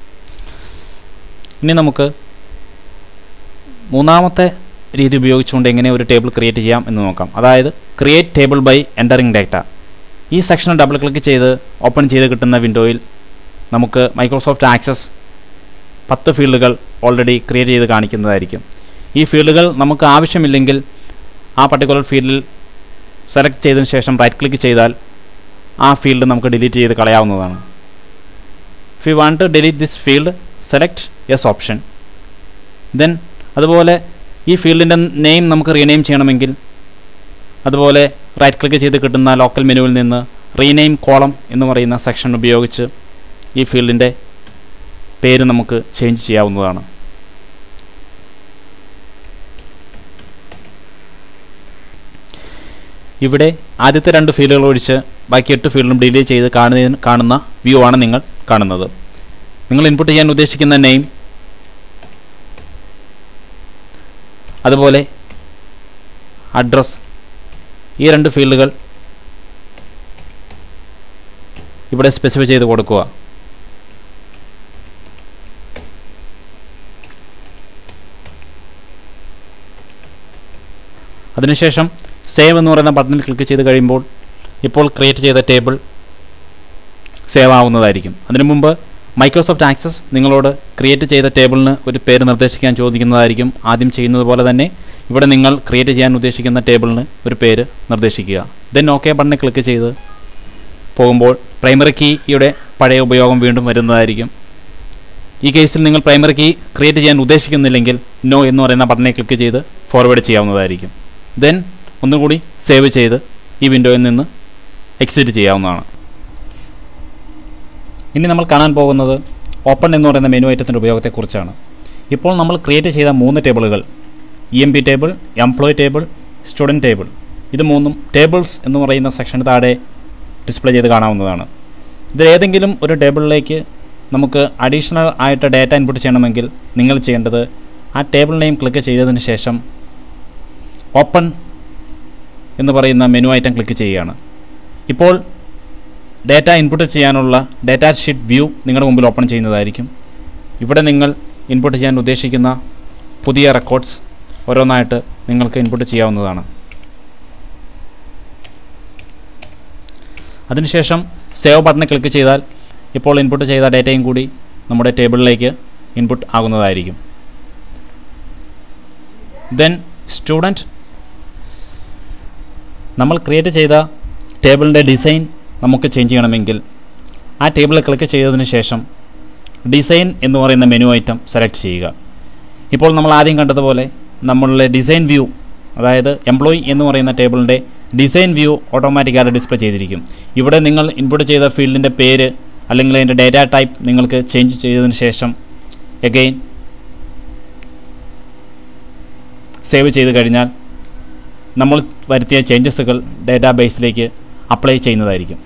ഇനി നമുക്ക് മൂന്നാമത്തെ രീതി ഉപയോഗിച്ചുകൊണ്ട് എങ്ങനെ ഒരു ടേബിൾ ക്രിയേറ്റ് ചെയ്യാം എന്ന് നോക്കാം അതായത് create table by entering data ഈ സെക്ഷനിൽ ഡബിൾ ക്ലിക്ക് ചെയ്ത് ഓപ്പൺ ചെയ്ത് കിട്ടുന്ന വിൻഡോയിൽ നമുക്ക് മൈക്രോസോഫ്റ്റ് ആക്സസ് പത്ത് ഫീൽഡുകൾ ഓൾറെഡി ക്രിയേറ്റ് ചെയ്ത് കാണിക്കുന്നതായിരിക്കും ഈ ഫീൽഡുകൾ നമുക്ക് ആവശ്യമില്ലെങ്കിൽ ആ പർട്ടിക്കുലർ ഫീൽഡിൽ സെലക്ട് ചെയ്തതിന് ശേഷം റൈറ്റ് ക്ലിക്ക് ചെയ്താൽ ആ ഫീൽഡ് നമുക്ക് ഡിലീറ്റ് ചെയ്ത് കളയാവുന്നതാണ് if you want to delete this field select yes option then അതുപോലെ ഈ ഫീൽഡിൻ്റെ നെയിം നമുക്ക് റീനെയിം ചെയ്യണമെങ്കിൽ അതുപോലെ റൈറ്റ് ക്ലിക്ക് ചെയ്ത് കിട്ടുന്ന ലോക്കൽ മെനുവിൽ നിന്ന് റീനെയിം കോളം എന്ന് പറയുന്ന സെക്ഷൻ ഉപയോഗിച്ച് ഈ ഫീൽഡിൻ്റെ പേര് നമുക്ക് ചേഞ്ച് ചെയ്യാവുന്നതാണ് ഇവിടെ ആദ്യത്തെ രണ്ട് ഫീൽഡുകൾ ഒഴിച്ച് ബാക്കി എട്ട് ഫീൽഡും ഡിലീറ്റ് ചെയ്ത് കാണുന്ന കാണുന്ന വ്യൂ ആണ് നിങ്ങൾ കാണുന്നത് നിങ്ങൾ ഇൻപുട്ട് ചെയ്യാൻ ഉദ്ദേശിക്കുന്ന നെയിം അതുപോലെ അഡ്രസ് ഈ രണ്ട് ഫീൽഡുകൾ ഇവിടെ സ്പെസിഫൈ ചെയ്ത് കൊടുക്കുക അതിനുശേഷം സേവ് എന്ന് പറയുന്ന ബട്ടണിൽ ക്ലിക്ക് ചെയ്ത് കഴിയുമ്പോൾ ഇപ്പോൾ ക്രിയേറ്റ് ചെയ്ത ടേബിൾ സേവ് ആവുന്നതായിരിക്കും അതിനു മുമ്പ് മൈക്രോസോഫ്റ്റ് ആക്സസ് നിങ്ങളോട് ക്രിയേറ്റ് ചെയ്ത ടേബിളിന് ഒരു പേര് നിർദ്ദേശിക്കാൻ ചോദിക്കുന്നതായിരിക്കും ആദ്യം ചെയ്യുന്നത് പോലെ തന്നെ ഇവിടെ നിങ്ങൾ ക്രിയേറ്റ് ചെയ്യാൻ ഉദ്ദേശിക്കുന്ന ടേബിളിന് ഒരു പേര് നിർദ്ദേശിക്കുക ദെൻ ഓക്കെ ബട്ടണിൽ ക്ലിക്ക് ചെയ്ത് പോകുമ്പോൾ പ്രൈമറി കീയുടെ പഴയ ഉപയോഗം വീണ്ടും വരുന്നതായിരിക്കും ഈ കേസിൽ നിങ്ങൾ പ്രൈമറി കീ ക്രിയേറ്റ് ചെയ്യാൻ ഉദ്ദേശിക്കുന്നില്ലെങ്കിൽ നോ എന്ന് പറയുന്ന ബട്ടണിൽ ക്ലിക്ക് ചെയ്ത് ഫോർവേഡ് ചെയ്യാവുന്നതായിരിക്കും ദെൻ ഒന്നുകൂടി സേവ് ചെയ്ത് ഈ വിൻഡോയിൽ നിന്ന് എക്സിറ്റ് ചെയ്യാവുന്നതാണ് ഇനി നമ്മൾ കാണാൻ പോകുന്നത് ഓപ്പൺ എന്ന് പറയുന്ന മെനു ഐറ്റത്തിൻ്റെ ഉപയോഗത്തെക്കുറിച്ചാണ് ഇപ്പോൾ നമ്മൾ ക്രിയേറ്റ് ചെയ്ത മൂന്ന് ടേബിളുകൾ E M P table employee table student table ഇത് മൂന്നും ടേബിൾസ് എന്ന് പറയുന്ന സെക്ഷന് താഴെ ഡിസ്പ്ലേ ചെയ്ത് കാണാവുന്നതാണ് ഇതിൽ ഏതെങ്കിലും ഒരു ടേബിളിലേക്ക് നമുക്ക് അഡീഷണൽ ആയിട്ട് ഡാറ്റ ഇൻപുട്ട് ചെയ്യണമെങ്കിൽ നിങ്ങൾ ചെയ്യേണ്ടത് ആ ടേബിൾ നെയിം ക്ലിക്ക് ചെയ്തതിന് ശേഷം ഓപ്പൺ എന്ന് പറയുന്ന മെനു ഐറ്റം ക്ലിക്ക് ചെയ്യുകയാണ് ഇപ്പോൾ ഡാറ്റ ഇൻപുട്ട് ചെയ്യാനുള്ള ഡാറ്റ ഷീറ്റ് വ്യൂ നിങ്ങളുടെ മുമ്പിൽ ഓപ്പൺ ചെയ്യുന്നതായിരിക്കും ഇവിടെ നിങ്ങൾ ഇൻപുട്ട് ചെയ്യാൻ ഉദ്ദേശിക്കുന്ന പുതിയ റെക്കോർഡ്സ് ഓരോന്നായിട്ട് നിങ്ങൾക്ക് ഇൻപുട്ട് ചെയ്യാവുന്നതാണ് അതിനുശേഷം സേവ് ബട്ടണിൽ ക്ലിക്ക് ചെയ്താൽ ഇപ്പോൾ ഇൻപുട്ട് ചെയ്ത ഡാറ്റയും കൂടി നമ്മുടെ ടേബിളിലേക്ക് ഇൻപുട്ട് ആകുന്നതായിരിക്കും ദെൻ സ്റ്റുഡൻറ്റ് നമ്മൾ ക്രിയേറ്റ് ചെയ്ത ടേബിളിൻ്റെ ഡിസൈൻ നമുക്ക് ചേഞ്ച് ചെയ്യണമെങ്കിൽ ആ ടേബിളിൽ ക്ലിക്ക് ചെയ്തതിന് ശേഷം ഡിസൈൻ എന്ന് പറയുന്ന മെനു ഐറ്റം സെലക്ട് ചെയ്യുക ഇപ്പോൾ നമ്മൾ ആദ്യം കണ്ടതുപോലെ നമ്മളുടെ ഡിസൈൻ വ്യൂ അതായത് എംപ്ലോയി എന്ന് പറയുന്ന ടേബിളിൻ്റെ ഡിസൈൻ വ്യൂ ഓട്ടോമാറ്റിക്കായിട്ട് ഡിസ്പ്ലേ ചെയ്തിരിക്കും ഇവിടെ നിങ്ങൾ ഇൻപുട്ട് ചെയ്ത ഫീൽഡിൻ്റെ പേര് അല്ലെങ്കിൽ അതിൻ്റെ ഡാറ്റ ടൈപ്പ് നിങ്ങൾക്ക് ചേഞ്ച് ചെയ്തതിന് ശേഷം എഗെയിൻ സേവ് ചെയ്ത് കഴിഞ്ഞാൽ നമ്മൾ വരുത്തിയ ചേഞ്ചസുകൾ ഡാറ്റാബേസിലേക്ക് അപ്ലൈ ചെയ്യുന്നതായിരിക്കും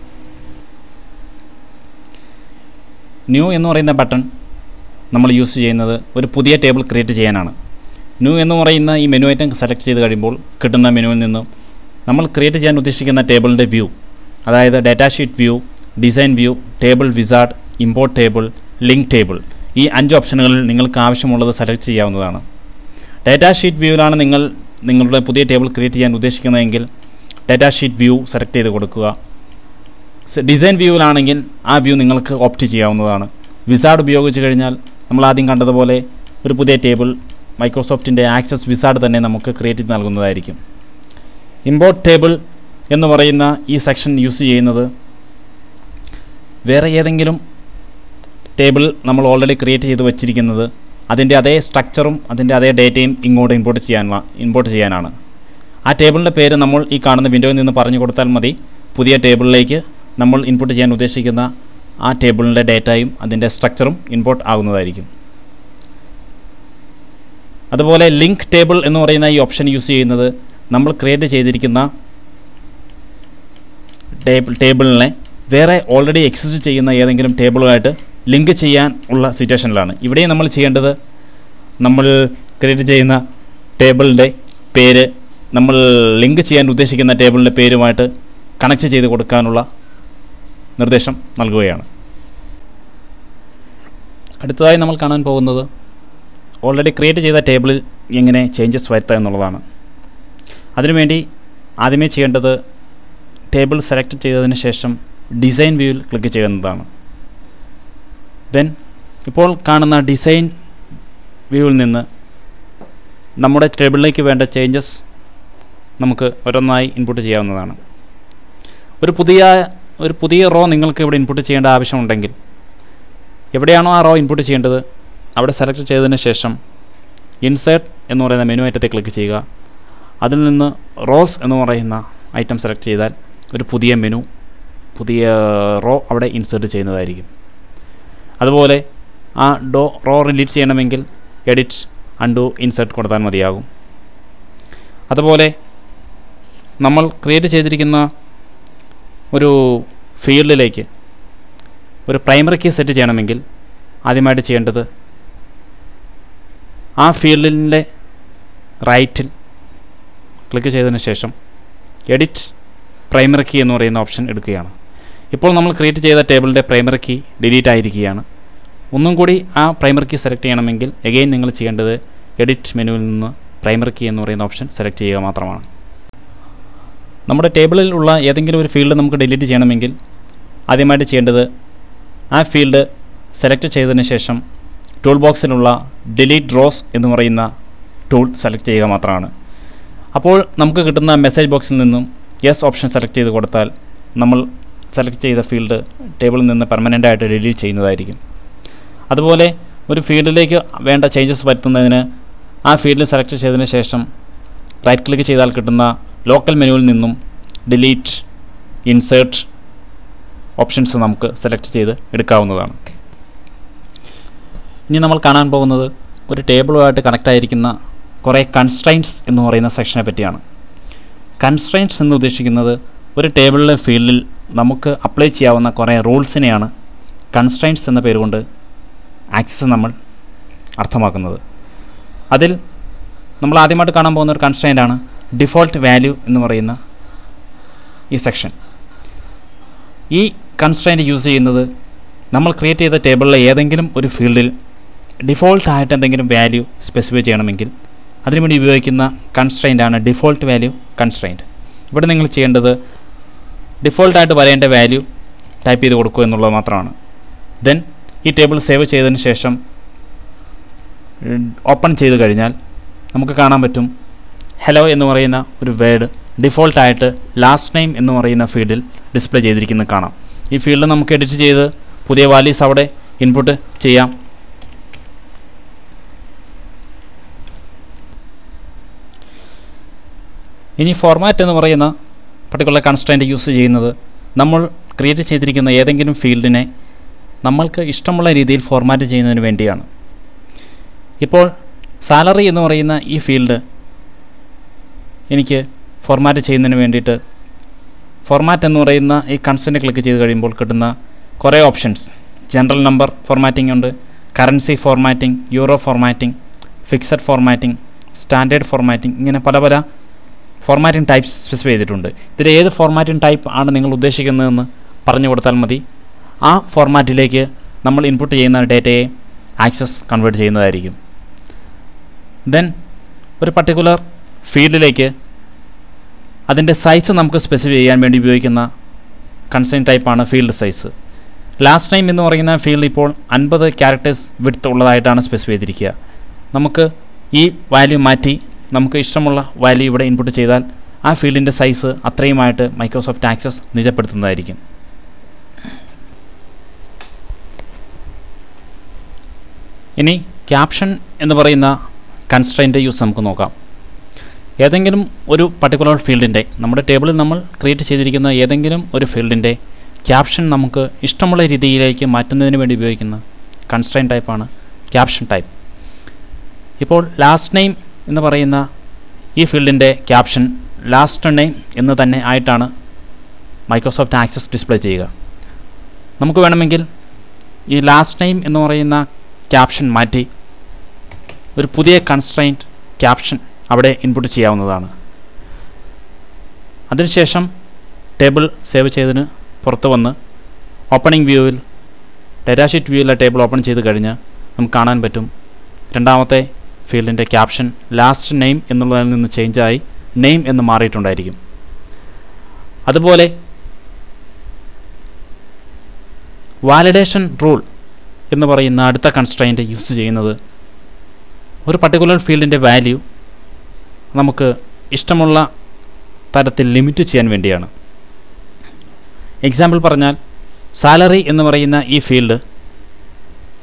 ന്യൂ എന്ന് പറയുന്ന ബട്ടൺ നമ്മൾ യൂസ് ചെയ്യുന്നത് ഒരു പുതിയ ടേബിൾ ക്രിയേറ്റ് ചെയ്യാനാണ് ന്യൂ എന്ന് പറയുന്ന ഈ മെനു ഐറ്റം സെലക്ട് ചെയ്ത് കഴിയുമ്പോൾ കിട്ടുന്ന മെനുവിൽ നിന്നും നമ്മൾ ക്രിയേറ്റ് ചെയ്യാൻ ഉദ്ദേശിക്കുന്ന ടേബിളിൻ്റെ വ്യൂ അതായത് data sheet view design view table wizard import table link table ഈ അഞ്ച് ഓപ്ഷനുകളിൽ നിങ്ങൾക്ക് ആവശ്യമുള്ളത് സെലക്ട് ചെയ്യാവുന്നതാണ് ഡാറ്റാ ഷീറ്റ് വ്യൂവിലാണ് നിങ്ങൾ നിങ്ങളുടെ പുതിയ ടേബിൾ ക്രിയേറ്റ് ചെയ്യാൻ ഉദ്ദേശിക്കുന്നതെങ്കിൽ ഡാറ്റാ ഷീറ്റ് വ്യൂ സെലക്ട് ചെയ്ത് കൊടുക്കുക ഡിസൈൻ വ്യൂവിലാണെങ്കിൽ ആ വ്യൂ നിങ്ങൾക്ക് ഓപ്റ്റ് ചെയ്യാവുന്നതാണ് വിസാർഡ് ഉപയോഗിച്ച് കഴിഞ്ഞാൽ നമ്മൾ ആദ്യം കണ്ടതുപോലെ ഒരു പുതിയ ടേബിൾ മൈക്രോസോഫ്റ്റിൻ്റെ ആക്സസ് വിസാർഡ് തന്നെ നമുക്ക് ക്രിയേറ്റ് ചെയ്ത് നൽകുന്നതായിരിക്കും ഇമ്പോർട്ട് ടേബിൾ എന്ന് പറയുന്ന ഈ സെക്ഷൻ യൂസ് ചെയ്യുന്നത് വേറെ ഏതെങ്കിലും ടേബിൾ നമ്മൾ ഓൾറെഡി ക്രിയേറ്റ് ചെയ്ത് വച്ചിരിക്കുന്നത് അതിൻ്റെ അതേ സ്ട്രക്ചറും അതിൻ്റെ അതേ ഡേറ്റയും ഇങ്ങോട്ട് ഇമ്പോർട്ട് ചെയ്യാൻ ഇമ്പോർട്ട് ചെയ്യാനാണ് ആ ടേബിളിൻ്റെ പേര് നമ്മൾ ഈ കാണുന്ന വിൻഡോയിൽ നിന്ന് പറഞ്ഞു കൊടുത്താൽ മതി പുതിയ ടേബിളിലേക്ക് നമ്മൾ ഇൻപുട്ട് ചെയ്യാൻ ഉദ്ദേശിക്കുന്ന ആ ടേബിളിൻ്റെ ഡേറ്റയും അതിൻ്റെ സ്ട്രക്ചറും ഇമ്പോർട്ട് ആകുന്നതായിരിക്കും അതുപോലെ ലിങ്ക് ടേബിൾ എന്ന് പറയുന്ന ഈ ഓപ്ഷൻ യൂസ് ചെയ്യുന്നത് നമ്മൾ ക്രിയേറ്റ് ചെയ്തിരിക്കുന്ന ടേബിൾ ടേബിളിനെ വേറെ ഓൾറെഡി എക്സിസ്റ്റ് ചെയ്യുന്ന ഏതെങ്കിലും ടേബിളുമായിട്ട് ലിങ്ക് ചെയ്യാൻ ഉള്ള സിറ്റുവേഷനിലാണ് ഇവിടെയും നമ്മൾ ചെയ്യേണ്ടത് നമ്മൾ ക്രിയേറ്റ് ചെയ്യുന്ന ടേബിളിൻ്റെ പേര് നമ്മൾ ലിങ്ക് ചെയ്യാൻ ഉദ്ദേശിക്കുന്ന ടേബിളിൻ്റെ പേരുമായിട്ട് കണക്ട് ചെയ്ത് കൊടുക്കാനുള്ള നിർദ്ദേശം നൽകുകയാണ് അടുത്തതായി നമ്മൾ കാണാൻ പോകുന്നത് ഓൾറെഡി ക്രിയേറ്റ് ചെയ്ത ടേബിളിൽ എങ്ങനെ ചേഞ്ചസ് വരുത്തുക എന്നുള്ളതാണ് അതിനുവേണ്ടി ആദ്യമേ ചെയ്യേണ്ടത് ടേബിൾ സെലക്ട് ചെയ്തതിന് ശേഷം ഡിസൈൻ വ്യൂവിൽ ക്ലിക്ക് ചെയ്യുന്നതാണ് ദെൻ ഇപ്പോൾ കാണുന്ന ഡിസൈൻ വ്യൂവിൽ നിന്ന് നമ്മുടെ ടേബിളിലേക്ക് വേണ്ട ചേഞ്ചസ് നമുക്ക് ഓരോന്നായി ഇൻപുട്ട് ചെയ്യാവുന്നതാണ് ഒരു പുതിയ ഒരു പുതിയ റോ നിങ്ങൾക്ക് ഇവിടെ ഇൻപുട്ട് ചെയ്യേണ്ട ആവശ്യമുണ്ടെങ്കിൽ എവിടെയാണോ ആ റോ ഇൻപുട്ട് ചെയ്യേണ്ടത് അവിടെ സെലക്ട് ചെയ്തതിന് ശേഷം ഇൻസേർട്ട് എന്ന് പറയുന്ന മെനു ഐറ്റത്തെ ക്ലിക്ക് ചെയ്യുക അതിൽ നിന്ന് റോസ് എന്ന് പറയുന്ന ഐറ്റം സെലക്ട് ചെയ്താൽ ഒരു പുതിയ മെനു പുതിയ റോ അവിടെ ഇൻസേർട്ട് ചെയ്യുന്നതായിരിക്കും അതുപോലെ ആ ഡോ റോ റിലീറ്റ് ചെയ്യണമെങ്കിൽ എഡിറ്റ് അൺഡു ഇൻസേർട്ട് കൊടുത്താൽ മതിയാകും അതുപോലെ നമ്മൾ ക്രിയേറ്റ് ചെയ്തിരിക്കുന്ന ഒരു ഫീൽഡിലേക്ക് ഒരു പ്രൈമറി കീ സെറ്റ് ചെയ്യണമെങ്കിൽ ആദ്യമായിട്ട് ചെയ്യേണ്ടത് ആ ഫീൽഡിൻ്റെ റൈറ്റിൽ ക്ലിക്ക് ചെയ്തതിന് ശേഷം എഡിറ്റ് പ്രൈമറി കീ എന്ന് പറയുന്ന ഓപ്ഷൻ എടുക്കുകയാണ് ഇപ്പോൾ നമ്മൾ ക്രിയേറ്റ് ചെയ്ത ടേബിളിൻ്റെ പ്രൈമറി കീ ഡിലീറ്റ് ആയിരിക്കുകയാണ് ഒന്നും കൂടി ആ പ്രൈമറി കീ സെലക്ട് ചെയ്യണമെങ്കിൽ എഗെയിൻ നിങ്ങൾ ചെയ്യേണ്ടത് എഡിറ്റ് മെനുവിൽ നിന്ന് പ്രൈമറി കീ എന്ന് പറയുന്ന ഓപ്ഷൻ സെലക്ട് ചെയ്യുക മാത്രമാണ് നമ്മുടെ ടേബിളിൽ ഉള്ള ഏതെങ്കിലും ഒരു ഫീൽഡ് നമുക്ക് ഡിലീറ്റ് ചെയ്യണമെങ്കിൽ ആദ്യമായിട്ട് ചെയ്യേണ്ടത് ആ ഫീൽഡ് സെലക്ട് ചെയ്തതിന് ശേഷം ടൂൾ ബോക്സിലുള്ള ഡിലീറ്റ് റോസ് എന്ന് പറയുന്ന ടൂൾ സെലക്ട് ചെയ്യുക മാത്രമാണ് അപ്പോൾ നമുക്ക് കിട്ടുന്ന മെസ്സേജ് ബോക്സിൽ നിന്നും യെസ് ഓപ്ഷൻ സെലക്ട് ചെയ്ത് കൊടുത്താൽ നമ്മൾ സെലക്ട് ചെയ്ത ഫീൽഡ് ടേബിളിൽ നിന്ന് പെർമനൻ്റ് ആയിട്ട് ഡിലീറ്റ് ചെയ്യുന്നതായിരിക്കും അതുപോലെ ഒരു ഫീൽഡിലേക്ക് വേണ്ട ചേഞ്ചസ് വരുത്തുന്നതിന് ആ ഫീൽഡ് സെലക്ട് ചെയ്തതിന് ശേഷം റൈറ്റ് ക്ലിക്ക് ചെയ്താൽ കിട്ടുന്ന ലോക്കൽ മെനുവിൽ നിന്നും ഡിലീറ്റ് ഇൻസേർട്ട് ഓപ്ഷൻസ് നമുക്ക് സെലക്ട് ചെയ്ത് എടുക്കാവുന്നതാണ് ഇനി നമ്മൾ കാണാൻ പോകുന്നത് ഒരു ടേബിളുമായിട്ട് കണക്റ്റ് ആയിരിക്കുന്ന കുറേ കൺസ്ട്രൈൻറ്റ്സ് എന്ന് പറയുന്ന സെക്ഷനെ പറ്റിയാണ് കൺസ്ട്രൈൻറ്റ്സ് എന്ന് ഉദ്ദേശിക്കുന്നത് ഒരു ടേബിളിലെ ഫീൽഡിൽ നമുക്ക് അപ്ലൈ ചെയ്യാവുന്ന കുറേ റൂൾസിനെയാണ് കൺസ്ട്രൈൻറ്റ്സ് എന്ന പേരുകൊണ്ട് ആക്സസ് നമ്മൾ അർത്ഥമാക്കുന്നത് അതിൽ നമ്മൾ ആദ്യമായിട്ട് കാണാൻ പോകുന്ന ഒരു കൺസ്ട്രൈൻ്റ് ആണ് ഡിഫോൾട്ട് വാല്യൂ എന്ന് പറയുന്ന ഈ സെക്ഷൻ ഈ കൺസ്ട്രൈൻറ്റ് യൂസ് ചെയ്യുന്നത് നമ്മൾ ക്രിയേറ്റ് ചെയ്ത ടേബിളിലെ ഏതെങ്കിലും ഒരു ഫീൽഡിൽ ഡിഫോൾട്ട് ആയിട്ട് എന്തെങ്കിലും വാല്യൂ സ്പെസിഫൈ ചെയ്യണമെങ്കിൽ അതിനുവേണ്ടി ഉപയോഗിക്കുന്ന കൺസ്ട്രൈൻ്റ് ആണ് ഡിഫോൾട്ട് വാല്യൂ കൺസ്ട്രൈൻറ്റ് ഇവിടെ നിങ്ങൾ ചെയ്യേണ്ടത് ഡിഫോൾട്ടായിട്ട് വരേണ്ട വാല്യൂ ടൈപ്പ് ചെയ്ത് കൊടുക്കുക എന്നുള്ളത് മാത്രമാണ് ദെൻ ഈ ടേബിൾ സേവ് ചെയ്തതിന് ശേഷം ഓപ്പൺ ചെയ്ത് കഴിഞ്ഞാൽ നമുക്ക് കാണാൻ പറ്റും ഹലോ എന്ന് പറയുന്ന ഒരു വേർഡ് ഡിഫോൾട്ടായിട്ട് ലാസ്റ്റ് നെയിം എന്ന് പറയുന്ന ഫീൽഡിൽ ഡിസ്പ്ലേ ചെയ്തിരിക്കുന്നത് കാണാം ഈ ഫീൽഡ് നമുക്ക് എഡിറ്റ് ചെയ്ത് പുതിയ വാല്യൂസ് അവിടെ ഇൻപുട്ട് ചെയ്യാം ഇനി ഫോർമാറ്റ് എന്ന് പറയുന്ന പർട്ടിക്കുലർ കൺസ്ട്രൈൻറ്റ് യൂസ് ചെയ്യുന്നത് നമ്മൾ ക്രിയേറ്റ് ചെയ്തിരിക്കുന്ന ഏതെങ്കിലും ഫീൽഡിനെ നമ്മൾക്ക് ഇഷ്ടമുള്ള രീതിയിൽ ഫോർമാറ്റ് ചെയ്യുന്നതിന് വേണ്ടിയാണ് ഇപ്പോൾ സാലറി എന്ന് പറയുന്ന ഈ ഫീൽഡ് എനിക്ക് ഫോർമാറ്റ് ചെയ്യുന്നതിന് വേണ്ടിയിട്ട് ഫോർമാറ്റ് എന്ന് പറയുന്ന ഈ കൺസ്റ്റൻറ്റ് ക്ലിക്ക് ചെയ്ത് കഴിയുമ്പോൾ കിട്ടുന്ന കുറേ ഓപ്ഷൻസ് ജനറൽ നമ്പർ ഫോർമാറ്റിംഗ് ഉണ്ട് currency formatting euro formatting fixed formatting standard formatting ഇങ്ങനെ പല പല ഫോർമാറ്റിംഗ് ടൈപ്സ് സ്പെസിഫൈ ചെയ്തിട്ടുണ്ട് ഇതിൽ ഏത് ഫോർമാറ്റിംഗ് ടൈപ്പ് ആണ് നിങ്ങൾ ഉദ്ദേശിക്കുന്നതെന്ന് പറഞ്ഞു കൊടുത്താൽ മതി ആ ഫോർമാറ്റിലേക്ക് നമ്മൾ ഇൻപുട്ട് ചെയ്യുന്ന ഡേറ്റയെ ആക്സസ് കൺവേർട്ട് ചെയ്യുന്നതായിരിക്കും ദെൻ ഒരു പർട്ടിക്കുലർ ഫീൽഡിലേക്ക് അതിൻ്റെ സൈസ് നമുക്ക് സ്പെസിഫൈ ചെയ്യാൻ വേണ്ടി ഉപയോഗിക്കുന്ന കൺസൈൻ ടൈപ്പാണ് ഫീൽഡ് സൈസ് ലാസ്റ്റ് ടൈം എന്ന് പറയുന്ന ഫീൽഡ് ഇപ്പോൾ അൻപത് ക്യാരക്ടേഴ്സ് വിഡ്ത്ത് ഉള്ളതായിട്ടാണ് സ്പെസിഫൈ ചെയ്തിരിക്കുക നമുക്ക് ഈ വാല്യൂ മാറ്റി നമുക്ക് ഇഷ്ടമുള്ള വാല്യൂ ഇവിടെ ഇൻപുട്ട് ചെയ്താൽ ആ ഫീൽഡിൻ്റെ സൈസ് അത്രയുമായിട്ട് മൈക്രോസോഫ്റ്റ് ആക്സസ് നിജപ്പെടുത്തുന്നതായിരിക്കും ഇനി ക്യാപ്ഷൻ എന്ന് പറയുന്ന കൺസ്ട്രൈൻ്റെ യൂസ് നമുക്ക് നോക്കാം ഏതെങ്കിലും ഒരു പർട്ടിക്കുലർ ഫീൽഡിൻ്റെ നമ്മുടെ ടേബിളിൽ നമ്മൾ ക്രിയേറ്റ് ചെയ്തിരിക്കുന്ന ഏതെങ്കിലും ഒരു ഫീൽഡിൻ്റെ ക്യാപ്ഷൻ നമുക്ക് ഇഷ്ടമുള്ള രീതിയിലേക്ക് മാറ്റുന്നതിന് വേണ്ടി ഉപയോഗിക്കുന്ന കൺസ്ട്രൈൻ ടൈപ്പാണ് ക്യാപ്ഷൻ ടൈപ്പ് ഇപ്പോൾ ലാസ്റ്റ് നെയിം എന്ന് പറയുന്ന ഈ ഫീൽഡിൻ്റെ ക്യാപ്ഷൻ ലാസ്റ്റ് നെയിം എന്ന് തന്നെ ആയിട്ടാണ് മൈക്രോസോഫ്റ്റ് ആക്സസ് ഡിസ്പ്ലേ ചെയ്യുക നമുക്ക് വേണമെങ്കിൽ ഈ ലാസ്റ്റ് നെയിം എന്ന് പറയുന്ന ക്യാപ്ഷൻ മാറ്റി ഒരു പുതിയ കൺസ്ട്രൈൻറ്റ് ക്യാപ്ഷൻ അവിടെ ഇൻപുട്ട് ചെയ്യാവുന്നതാണ് അതിനുശേഷം ടേബിൾ സേവ് ചെയ്തതിന് പുറത്ത് വന്ന് ഓപ്പണിംഗ് വ്യൂവിൽ ഡേറ്റാഷീറ്റ് വ്യൂവിലെ ടേബിൾ ഓപ്പൺ ചെയ്ത് കഴിഞ്ഞ് നമുക്ക് കാണാൻ പറ്റും രണ്ടാമത്തെ ഫീൽഡിൻ്റെ ക്യാപ്ഷൻ ലാസ്റ്റ് നെയിം എന്നുള്ളതിൽ നിന്ന് ചേഞ്ചായി നെയിം എന്ന് മാറിയിട്ടുണ്ടായിരിക്കും അതുപോലെ വാലിഡേഷൻ റൂൾ എന്ന് പറയുന്ന അടുത്ത കൺസ്ട്രൈൻറ്റ് യൂസ് ചെയ്യുന്നത് ഒരു പർട്ടിക്കുലർ ഫീൽഡിൻ്റെ വാല്യൂ നമുക്ക് ഇഷ്ടമുള്ള തരത്തിൽ ലിമിറ്റ് ചെയ്യാൻ വേണ്ടിയാണ് എക്സാമ്പിൾ പറഞ്ഞാൽ സാലറി എന്ന് പറയുന്ന ഈ ഫീൽഡ്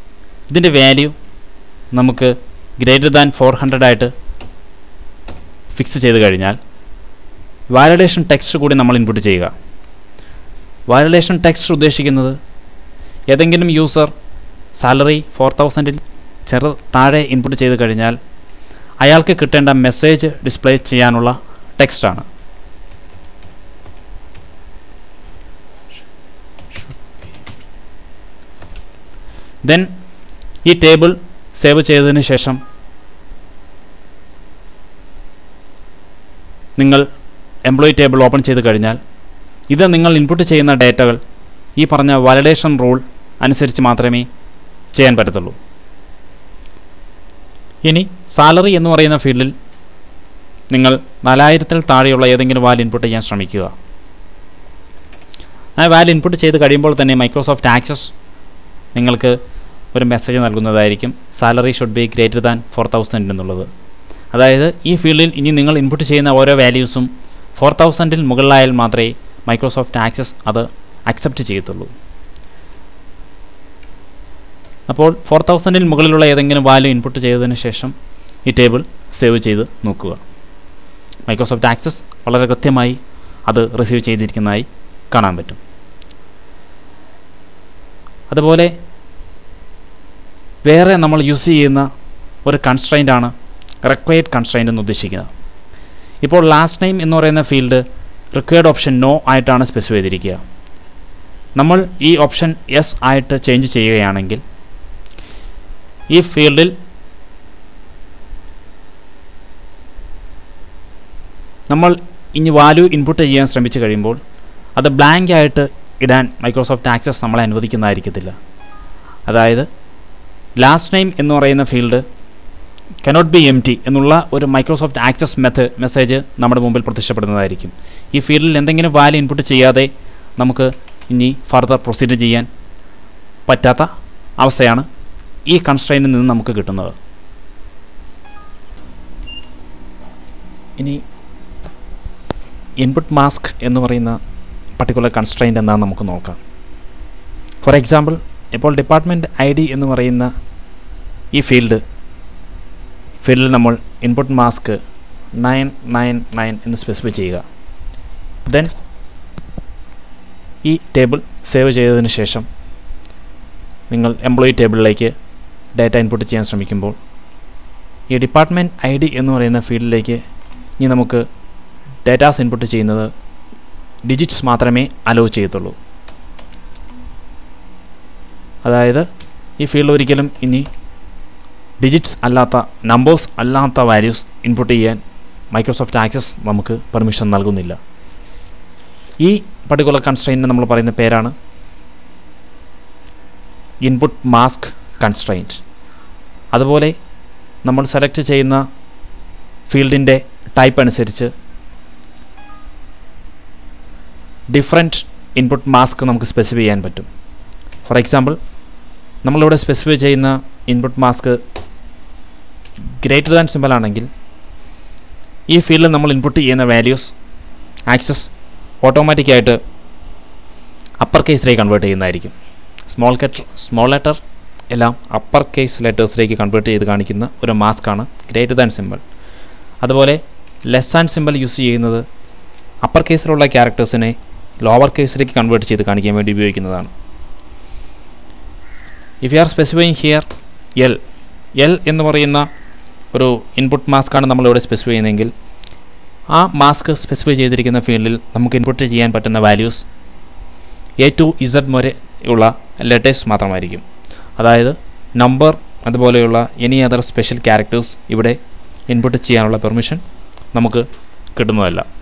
ഇതിൻ്റെ വാല്യൂ നമുക്ക് ഗ്രേറ്റർ ദാൻ ഫോർ ഹൺഡ്രഡ് ആയിട്ട് ഫിക്സ് ചെയ്ത് കഴിഞ്ഞാൽ വാലിഡേഷൻ ടെക്സ്റ്റ് കൂടി നമ്മൾ ഇൻപുട്ട് ചെയ്യുക വാലിഡേഷൻ ടെക്സ്റ്റ് ഉദ്ദേശിക്കുന്നത് ഏതെങ്കിലും യൂസർ സാലറി ഫോർ തൗസൻഡിൽ ചെറു താഴെ ഇൻപുട്ട് ചെയ്ത് കഴിഞ്ഞാൽ അയാൾക്ക് കിട്ടേണ്ട മെസ്സേജ് ഡിസ്പ്ലേ ചെയ്യാനുള്ള ടെക്സ്റ്റാണ് ദെൻ ഈ ടേബിൾ സേവ് ചെയ്തതിന് ശേഷം നിങ്ങൾ എംപ്ലോയി ടേബിൾ ഓപ്പൺ ചെയ്ത് കഴിഞ്ഞാൽ ഇത് നിങ്ങൾ ഇൻപുട്ട് ചെയ്യുന്ന ഡേറ്റകൾ ഈ പറഞ്ഞ വാലിഡേഷൻ റൂൾ അനുസരിച്ച് മാത്രമേ ചെയ്യാൻ പറ്റത്തുള്ളൂ ഇനി സാലറി എന്ന് പറയുന്ന ഫീൽഡിൽ നിങ്ങൾ നാലായിരത്തിൽ താഴെയുള്ള ഏതെങ്കിലും വാല്യൂ ഇൻപുട്ട് ചെയ്യാൻ ശ്രമിക്കുക ആ വാല്യൂ ഇൻപുട്ട് ചെയ്ത് കഴിയുമ്പോൾ തന്നെ മൈക്രോസോഫ്റ്റ് ആക്സസ് നിങ്ങൾക്ക് ഒരു മെസ്സേജ് നൽകുന്നതായിരിക്കും salary should be greater than four thousand എന്നുള്ളത് അതായത് ഈ ഫീൽഡിൽ ഇനി നിങ്ങൾ ഇൻപുട്ട് ചെയ്യുന്ന ഓരോ വാല്യൂസും ഫോർ തൗസൻഡിൽ മുകളിലായാൽ മാത്രമേ മൈക്രോസോഫ്റ്റ് ആക്സസ് അത് അക്സെപ്റ്റ് ചെയ്യത്തുള്ളൂ അപ്പോൾ ഫോർ തൗസൻഡിൽ മുകളിലുള്ള ഏതെങ്കിലും വാല്യൂ ഇൻപുട്ട് ചെയ്തതിന് ശേഷം ഈ ടേബിൾ സേവ് ചെയ്ത് നോക്കുക മൈക്രോസോഫ്റ്റ് ആക്സസ് വളരെ കൃത്യമായി അത് റിസീവ് ചെയ്തിരിക്കുന്നതായി കാണാൻ പറ്റും അതുപോലെ വേറെ നമ്മൾ യൂസ് ചെയ്യുന്ന ഒരു കൺസ്ട്രൈൻ്റ് ആണ് റിക്വയർഡ് കൺസ്ട്രൈൻ്റ് എന്ന് ഉദ്ദേശിക്കുന്നത് ഇപ്പോൾ ലാസ്റ്റ് നെയിം എന്ന് പറയുന്ന ഫീൽഡ് റിക്വയർഡ് ഓപ്ഷൻ നോ ആയിട്ടാണ് സ്പെസിഫൈ ചെയ്തിരിക്കുക നമ്മൾ ഈ ഓപ്ഷൻ യെസ് ആയിട്ട് ചേഞ്ച് ചെയ്യുകയാണെങ്കിൽ ഈ ഫീൽഡിൽ നമ്മൾ ഇനി വാല്യൂ ഇൻപുട്ട് ചെയ്യാൻ ശ്രമിച്ചു കഴിയുമ്പോൾ അത് ബ്ലാങ്ക് ആയിട്ട് ഇടാൻ മൈക്രോസോഫ്റ്റ് ആക്സസ് നമ്മളെ അനുവദിക്കുന്നതായിരിക്കത്തില്ല അതായത് ലാസ്റ്റ് നെയിം എന്ന് പറയുന്ന field cannot be M T എന്നുള്ള ഒരു മൈക്രോസോഫ്റ്റ് ആക്സസ് മെത്ത് മെസ്സേജ് നമ്മുടെ മുമ്പിൽ പ്രത്യക്ഷപ്പെടുന്നതായിരിക്കും ഈ ഫീൽഡിൽ എന്തെങ്കിലും വാല്യൂ ഇൻപുട്ട് ചെയ്യാതെ നമുക്ക് ഇനി ഫർദർ പ്രൊസീഡ് ചെയ്യാൻ പറ്റാത്ത അവസ്ഥയാണ് ഈ കൺസ്ട്രെയിനിൽ നിന്ന് നമുക്ക് കിട്ടുന്നത് ഇനി ഇൻപുട്ട് മാസ്ക് എന്ന് പറയുന്ന പർട്ടിക്കുലർ കൺസ്ട്രെയിൻ്റ് എന്താണെന്ന് നമുക്ക് നോക്കാം ഫോർ എക്സാമ്പിൾ ഇപ്പോൾ ഡിപ്പാർട്ട്മെൻറ്റ് ഐ ഡി എന്ന് പറയുന്ന ഈ ഫീൽഡ് ഫീൽഡിൽ നമ്മൾ input mask nine nine nine എന്ന് സ്പെസിഫൈ ചെയ്യുക ദെൻ ഈ ടേബിൾ സേവ് ചെയ്തതിന് ശേഷം നിങ്ങൾ എംപ്ലോയി ടേബിളിലേക്ക് ഡാറ്റ ഇൻപുട്ട് ചെയ്യാൻ ശ്രമിക്കുമ്പോൾ ഈ ഡിപ്പാർട്ട്മെൻറ്റ് ഐ ഡി എന്ന് പറയുന്ന ഫീൽഡിലേക്ക് ഇനി നമുക്ക് ഡാറ്റാസ് ഇൻപുട്ട് ചെയ്യുന്നത് ഡിജിറ്റ്സ് മാത്രമേ അലോ ചെയ്യത്തുള്ളൂ അതായത് ഈ ഫീൽഡ് ഒരിക്കലും ഇനി ഡിജിറ്റ്സ് അല്ലാത്ത നമ്പേഴ്സ് അല്ലാത്ത വാല്യൂസ് ഇൻപുട്ട് ചെയ്യാൻ മൈക്രോസോഫ്റ്റ് ആക്സസ് നമുക്ക് പെർമിഷൻ നൽകുന്നില്ല ഈ പർട്ടിക്കുലർ കൺസ്ട്രെയിനിന് നമ്മൾ പറയുന്ന പേരാണ് ഇൻപുട്ട് മാസ്ക് കൺസ്ട്രെയിൻറ്റ് അതുപോലെ നമ്മൾ സെലക്ട് ചെയ്യുന്ന ഫീൽഡിൻ്റെ ടൈപ്പ് അനുസരിച്ച് ഡിഫറെൻറ്റ് ഇൻപുട്ട് മാസ്ക് നമുക്ക് സ്പെസിഫൈ ചെയ്യാൻ പറ്റും ഫോർ എക്സാമ്പിൾ നമ്മളിവിടെ സ്പെസിഫൈ ചെയ്യുന്ന input mask greater than simple ആണെങ്കിൽ ഈ ഫീൽഡിൽ നമ്മൾ ഇൻപുട്ട് ചെയ്യുന്ന വാല്യൂസ് ആക്സസ് ഓട്ടോമാറ്റിക്കായിട്ട് അപ്പർ കേസിലേക്ക് കൺവേർട്ട് ചെയ്യുന്നതായിരിക്കും സ്മോൾ കെറ്റർ സ്മോൾ ലെറ്റർ എല്ലാം അപ്പർ കേസ് ലെറ്റേഴ്സിലേക്ക് കൺവേർട്ട് ചെയ്ത് കാണിക്കുന്ന ഒരു മാസ്കാണ് ഗ്രേറ്റർ ദാൻ സിമ്പിൾ അതുപോലെ ലെസ് ആൻഡ് സിമ്പിൾ യൂസ് ചെയ്യുന്നത് അപ്പർ കേസിലുള്ള ക്യാരക്ടേഴ്സിനെ ലോവർ കേസിലേക്ക് കൺവേർട്ട് ചെയ്ത് കാണിക്കാൻ വേണ്ടി ഉപയോഗിക്കുന്നതാണ് if you are specifying here L L എന്ന് പറയുന്ന ഒരു ഇൻപുട്ട് മാസ്കാണ് നമ്മളിവിടെ സ്പെസിഫൈ ചെയ്യുന്നതെങ്കിൽ ആ മാസ്ക് സ്പെസിഫൈ ചെയ്തിരിക്കുന്ന ഫീൽഡിൽ നമുക്ക് ഇൻപുട്ട് ചെയ്യാൻ പറ്റുന്ന വാല്യൂസ് എ ടു ഇസഡ് വരെ ഉള്ള ലെറ്റേഴ്സ് മാത്രമായിരിക്കും അതായത് നമ്പർ അതുപോലെയുള്ള എനി അതർ സ്പെഷ്യൽ ക്യാരക്ടേഴ്സ് ഇവിടെ ഇൻപുട്ട് ചെയ്യാനുള്ള പെർമിഷൻ നമുക്ക് കിട്ടുന്നതല്ല